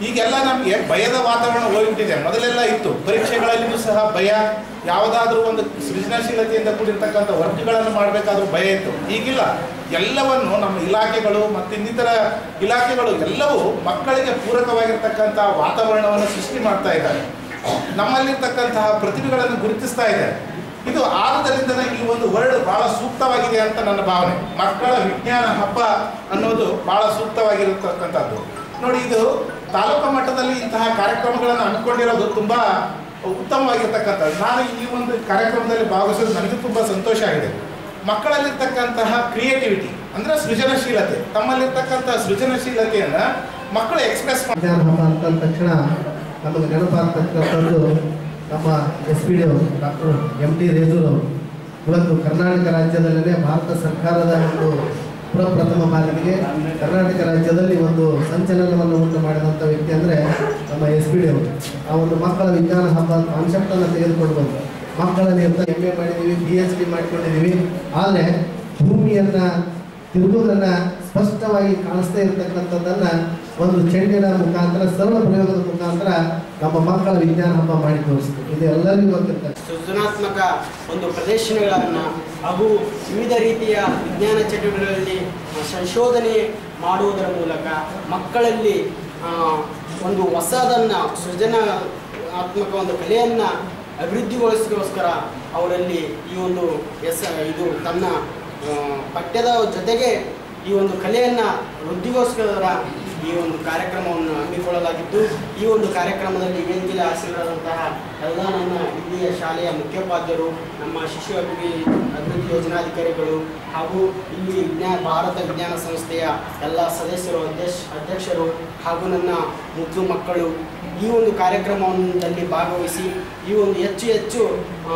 ಈಗೆಲ್ಲ ನಮಗೆ ಭಯದ ವಾತಾವರಣ ಹೋಗ್ಬಿಟ್ಟಿದೆ ಮೊದಲೆಲ್ಲ ಇತ್ತು ಪರೀಕ್ಷೆಗಳಲ್ಲಿಯೂ ಸಹ ಭಯ ಯಾವುದಾದ್ರೂ ಒಂದು ಸೃಜನಶೀಲತೆಯಿಂದ ಕೂಡಿರ್ತಕ್ಕಂಥ ವರ್ಕ್ಗಳನ್ನು ಮಾಡಬೇಕಾದ್ರೂ ಭಯ ಇತ್ತು ಈಗಿಲ್ಲ ಎಲ್ಲವನ್ನು ನಮ್ಮ ಇಲಾಖೆಗಳು ಮತ್ತು ಇನ್ನಿತರ ಇಲಾಖೆಗಳು ಎಲ್ಲವೂ ಮಕ್ಕಳಿಗೆ ಪೂರಕವಾಗಿರ್ತಕ್ಕಂಥ ವಾತಾವರಣವನ್ನು ಸೃಷ್ಟಿ ಮಾಡ್ತಾ ಇದ್ದಾರೆ ನಮ್ಮಲ್ಲಿರ್ತಕ್ಕಂತಹ ಪ್ರತಿಭೆಗಳನ್ನು ಗುರುತಿಸ್ತಾ ಇದ್ದಾರೆ ಇದು ಆದುದರಿಂದನೇ ಈ ಒಂದು ವರ್ಡ್ ಬಹಳ ಸೂಕ್ತವಾಗಿದೆ ಅಂತ ನನ್ನ ಭಾವನೆ ಮಕ್ಕಳ ವಿಜ್ಞಾನ ಹಬ್ಬ ಅನ್ನೋದು ಬಹಳ ಸೂಕ್ತವಾಗಿರತಕ್ಕಂಥದ್ದು ನೋಡಿ ಇದು ತಾಲೂಕು ಮಟ್ಟದಲ್ಲಿ ಇಂತಹ ಕಾರ್ಯಕ್ರಮಗಳನ್ನು ಹಮ್ಮಿಕೊಂಡಿರೋದು ತುಂಬ ಉತ್ತಮವಾಗಿರ್ತಕ್ಕಂಥದ್ದು ನಾನು ಈ ಒಂದು ಕಾರ್ಯಕ್ರಮದಲ್ಲಿ ಭಾಗವಹಿಸೋದು ನನಗೆ ತುಂಬ ಸಂತೋಷ ಆಗಿದೆ ಮಕ್ಕಳಲ್ಲಿರ್ತಕ್ಕಂತಹ ಕ್ರಿಯೇಟಿವಿಟಿ ಅಂದರೆ ಸೃಜನಶೀಲತೆ ತಮ್ಮಲ್ಲಿರ್ತಕ್ಕಂತಹ ಸೃಜನಶೀಲತೆಯನ್ನು ಮಕ್ಕಳು ಎಕ್ಸ್ಪ್ರೆಸ್ ಮಾಡಿ ವಿಜ್ಞಾನ ಹಬ್ಬ ಅಂತ ಅಂದ ತಕ್ಷಣ ನಮಗೆ ನೆನಪಾಗ್ತಕ್ಕಂಥದ್ದು ನಮ್ಮ ಎಸ್ ಪಿ ಡಿ ಅವರು ಡಾಕ್ಟರ್ ಎಂ ಟಿ ರೇಜೂರ್ ಅವರು ಇವತ್ತು ಕರ್ನಾಟಕ ರಾಜ್ಯದಲ್ಲೇ ಭಾರತ ಸರ್ಕಾರದ ಒಂದು ಪ್ರಪ್ರಥಮ ಬಾರಿಗೆ ಕರ್ನಾಟಕ ರಾಜ್ಯದಲ್ಲಿ ಒಂದು ಸಂಚಲನವನ್ನು ಉಂಟು ಮಾಡಿದಂಥ ವ್ಯಕ್ತಿ ಅಂದರೆ ನಮ್ಮ ಎಸ್ ಪಿ ಡಿ ಅವರು ಆ ಒಂದು ಮಕ್ಕಳ ವಿಜ್ಞಾನ ಹಬ್ಬ ಕಾನ್ಸೆಪ್ಟನ್ನು ತೆಗೆದುಕೊಂಡು ಬಂದರು ಮಕ್ಕಳಲ್ಲಿ ಅಂತ ಎಮ್ ಎ ಮಾಡಿದ್ದೀವಿ ಪಿ ಎಚ್ ಡಿ ಮಾಡ್ಕೊಂಡಿದ್ದೀವಿ ಆದರೆ ಭೂಮಿಯನ್ನು ತಿರುಗುವುದನ್ನು ಸ್ಪಷ್ಟವಾಗಿ ಕಾಣಿಸ್ತಾ ಇರತಕ್ಕಂಥದ್ದನ್ನು ಒಂದು ಚೆಂಡಿನ ಮುಖಾಂತರ ಸರಳ ಪ್ರಯೋಗದ ಮುಖಾಂತರ ನಮ್ಮ ಮಕ್ಕಳ ವಿಜ್ಞಾನ ಹಬ್ಬ ಮಾಡಿ ತೋರಿಸ್ತೀವಿ ಇದು ಎಲ್ಲರಿಗೂ ಗೊತ್ತಿರ್ತದೆ ಸೃಜನಾತ್ಮಕ ಒಂದು ಪ್ರದರ್ಶನಗಳನ್ನು ಹಾಗೂ ವಿವಿಧ ರೀತಿಯ ವಿಜ್ಞಾನ ಚಟುವಟಿಕೆಗಳಲ್ಲಿ ಸಂಶೋಧನೆ ಮಾಡುವುದರ ಮೂಲಕ ಮಕ್ಕಳಲ್ಲಿ ಆ, ಒಂದು ಹೊಸದನ್ನು ಸೃಜನಾತ್ಮಕ ಒಂದು ಕಲೆಯನ್ನು ಅಭಿವೃದ್ಧಿಗೊಳಿಸೋಸ್ಕರ ಅವರಲ್ಲಿ ಈ ಒಂದು ಎಸ್ ಇದು ತನ್ನ ಆ, ಪಠ್ಯದ ಜೊತೆಗೆ ಈ ಒಂದು ಕಲೆಯನ್ನು ವೃದ್ಧಿಗೋಸ್ಕರ ಈ ಒಂದು ಕಾರ್ಯಕ್ರಮವನ್ನು ಹಮ್ಮಿಕೊಳ್ಳಲಾಗಿದ್ದು ಈ ಒಂದು ಕಾರ್ಯಕ್ರಮದಲ್ಲಿ ವೇದಿಕೆಯಲ್ಲಿ ಹಾಸನರಾದಂತಹ ಎಲ್ಲ ನನ್ನ ಇಲ್ಲಿಯ ಶಾಲೆಯ ಮುಖ್ಯೋಪಾಧ್ಯಾಯರು ನಮ್ಮ ಶಿಶು ಅಭಿವೃದ್ಧಿ ಅಭಿವೃದ್ಧಿ ಯೋಜನಾಧಿಕಾರಿಗಳು ಹಾಗೂ ಇಲ್ಲಿ ವಿಜ್ಞಾನ ಭಾರತ ವಿಜ್ಞಾನ ಸಂಸ್ಥೆಯ ಎಲ್ಲ ಸದಸ್ಯರು ಅಧ್ಯಕ್ಷ ಅಧ್ಯಕ್ಷರು ಹಾಗೂ ನನ್ನ ಮುದ್ದು ಮಕ್ಕಳು ಈ ಒಂದು ಕಾರ್ಯಕ್ರಮದಲ್ಲಿ ಭಾಗವಹಿಸಿ ಈ ಒಂದು ಹೆಚ್ಚು ಹೆಚ್ಚು ಆ,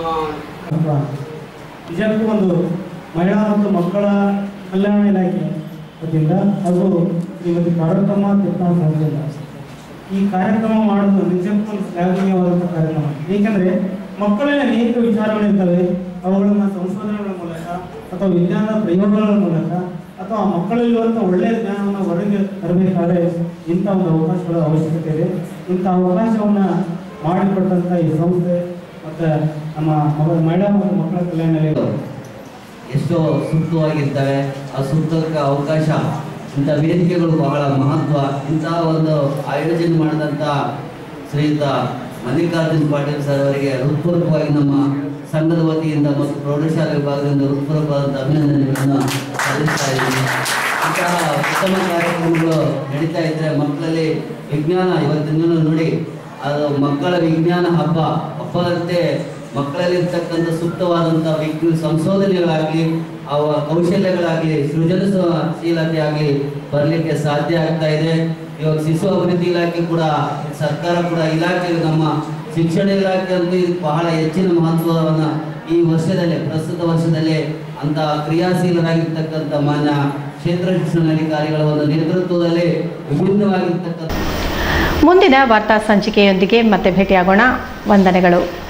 ನಿಜಕ್ಕೂ ಒಂದು ಮಹಿಳಾ ಮತ್ತು ಮಕ್ಕಳ ಕಲ್ಯಾಣ ಇಲಾಖೆ ವತಿಯಿಂದ ಹಾಗೂ ಶ್ರೀಮತಿ ಪಾರ್ವತಮ್ಮ ತಿಪ್ಪಣ ಸಂಸ್ಥೆಯಿಂದ ಈ ಕಾರ್ಯಕ್ರಮ ಮಾಡೋದು ನಿಜಕ್ಕೂ ಒಂದು ಶ್ಲಾಘನೀಯವಾದಂಥ ಕಾರ್ಯಕ್ರಮ ಏಕೆಂದರೆ ಮಕ್ಕಳಿಗೆ ಅನೇಕ ವಿಚಾರಗಳಿರ್ತವೆ ಅವುಗಳನ್ನು ಸಂಶೋಧನೆಗಳ ಮೂಲಕ ಅಥವಾ ವಿಜ್ಞಾನದ ಪ್ರಯೋಗಗಳ ಮೂಲಕ ಅಥವಾ ಮಕ್ಕಳಲ್ಲಿರುವಂಥ ಒಳ್ಳೆಯ ಜ್ಞಾನವನ್ನು ಹೊರಗೆ ತರಬೇಕಾದ್ರೆ ಇಂಥ ಒಂದು ಅವಕಾಶಗಳ ಅವಶ್ಯಕತೆ ಇದೆ ಇಂಥ ಅವಕಾಶವನ್ನು ಮಾಡಿಕೊಟ್ಟಂಥ ಈ ಸಂಸ್ಥೆ ಮತ್ತು ನಮ್ಮ ಮಗ- ಮಹಿಳಾ ಮತ್ತು ಮಕ್ಕಳ ಕಲ್ಯಾಣ ಇಲಾಖೆ ಎಷ್ಟೋ ಸೂಕ್ತವಾಗಿರ್ತವೆ ಆ ಸೂಕ್ತಕ್ಕೆ ಅವಕಾಶ ಇಂಥ ವೇದಿಕೆಗಳು ಬಹಳ ಮಹತ್ವ ಇಂಥ ಒಂದು ಆಯೋಜನೆ ಮಾಡಿದಂಥ ಶ್ರೀಯುತ ಮಲ್ಲಿಕಾರ್ಜುನ್ ಪಾಟೀಲ್ ಸರ್ ಅವರಿಗೆ ಹೃತ್ಪೂರ್ವಕವಾಗಿ ನಮ್ಮ ಸಂಘದ ವತಿಯಿಂದ ಮತ್ತು ಪ್ರೌಢಶಾಲೆ ವಿಭಾಗದಿಂದ ಹೃತ್ಪೂರ್ವಕವಾದಂಥ ಅಭಿನಂದನೆಗಳನ್ನು ಸಲ್ಲಿಸ್ತಾ ಇದ್ದೀನಿ ಇಂತಹ ಉತ್ತಮ ಕಾರ್ಯಕ್ರಮಗಳು ನಡೀತಾ ಇದ್ದರೆ ಮಕ್ಕಳಲ್ಲಿ ವಿಜ್ಞಾನ ಇವತ್ತಿನ ನೋಡಿ ಅದು ಮಕ್ಕಳ ವಿಜ್ಞಾನ ಹಬ್ಬ ಹಬ್ಬದಂತೆ ಮಕ್ಕಳಲ್ಲಿರ್ತಕ್ಕಂಥ ಸೂಕ್ತವಾದಂಥ ವಿಜ್ಞ ಸಂಶೋಧನೆಗಳಾಗಲಿ ಅವ ಕೌಶಲ್ಯಗಳಾಗಲಿ ಸೃಜನಶೀಲತೆ ಆಗಲಿ ಬರಲಿಕ್ಕೆ ಸಾಧ್ಯ ಆಗ್ತಾ ಇದೆ ಇವಾಗ ಶಿಶು ಅಭಿವೃದ್ಧಿ ಇಲಾಖೆ ಕೂಡ ಸರ್ಕಾರ ಕೂಡ ಇಲಾಖೆ ನಮ್ಮ ಶಿಕ್ಷಣ ಇಲಾಖೆ ಅಂತೂ ಇದು ಬಹಳ ಹೆಚ್ಚಿನ ಮಹತ್ವವನ್ನು ಈ ವರ್ಷದಲ್ಲಿ ಪ್ರಸ್ತುತ ವರ್ಷದಲ್ಲಿ ಅಂತ ಕ್ರಿಯಾಶೀಲರಾಗಿರ್ತಕ್ಕಂಥ ಮಾನ್ಯ ಕ್ಷೇತ್ರ ಶಿಕ್ಷಣಾಧಿಕಾರಿಗಳ ಒಂದು ನೇತೃತ್ವದಲ್ಲಿ ವಿಭಿನ್ನವಾಗಿರ್ತಕ್ಕಂಥ ಮುಂದಿನ ವಾರ್ತಾ ಸಂಚಿಕೆಯೊಂದಿಗೆ ಮತ್ತೆ ಭೇಟಿಯಾಗೋಣ ವಂದನೆಗಳು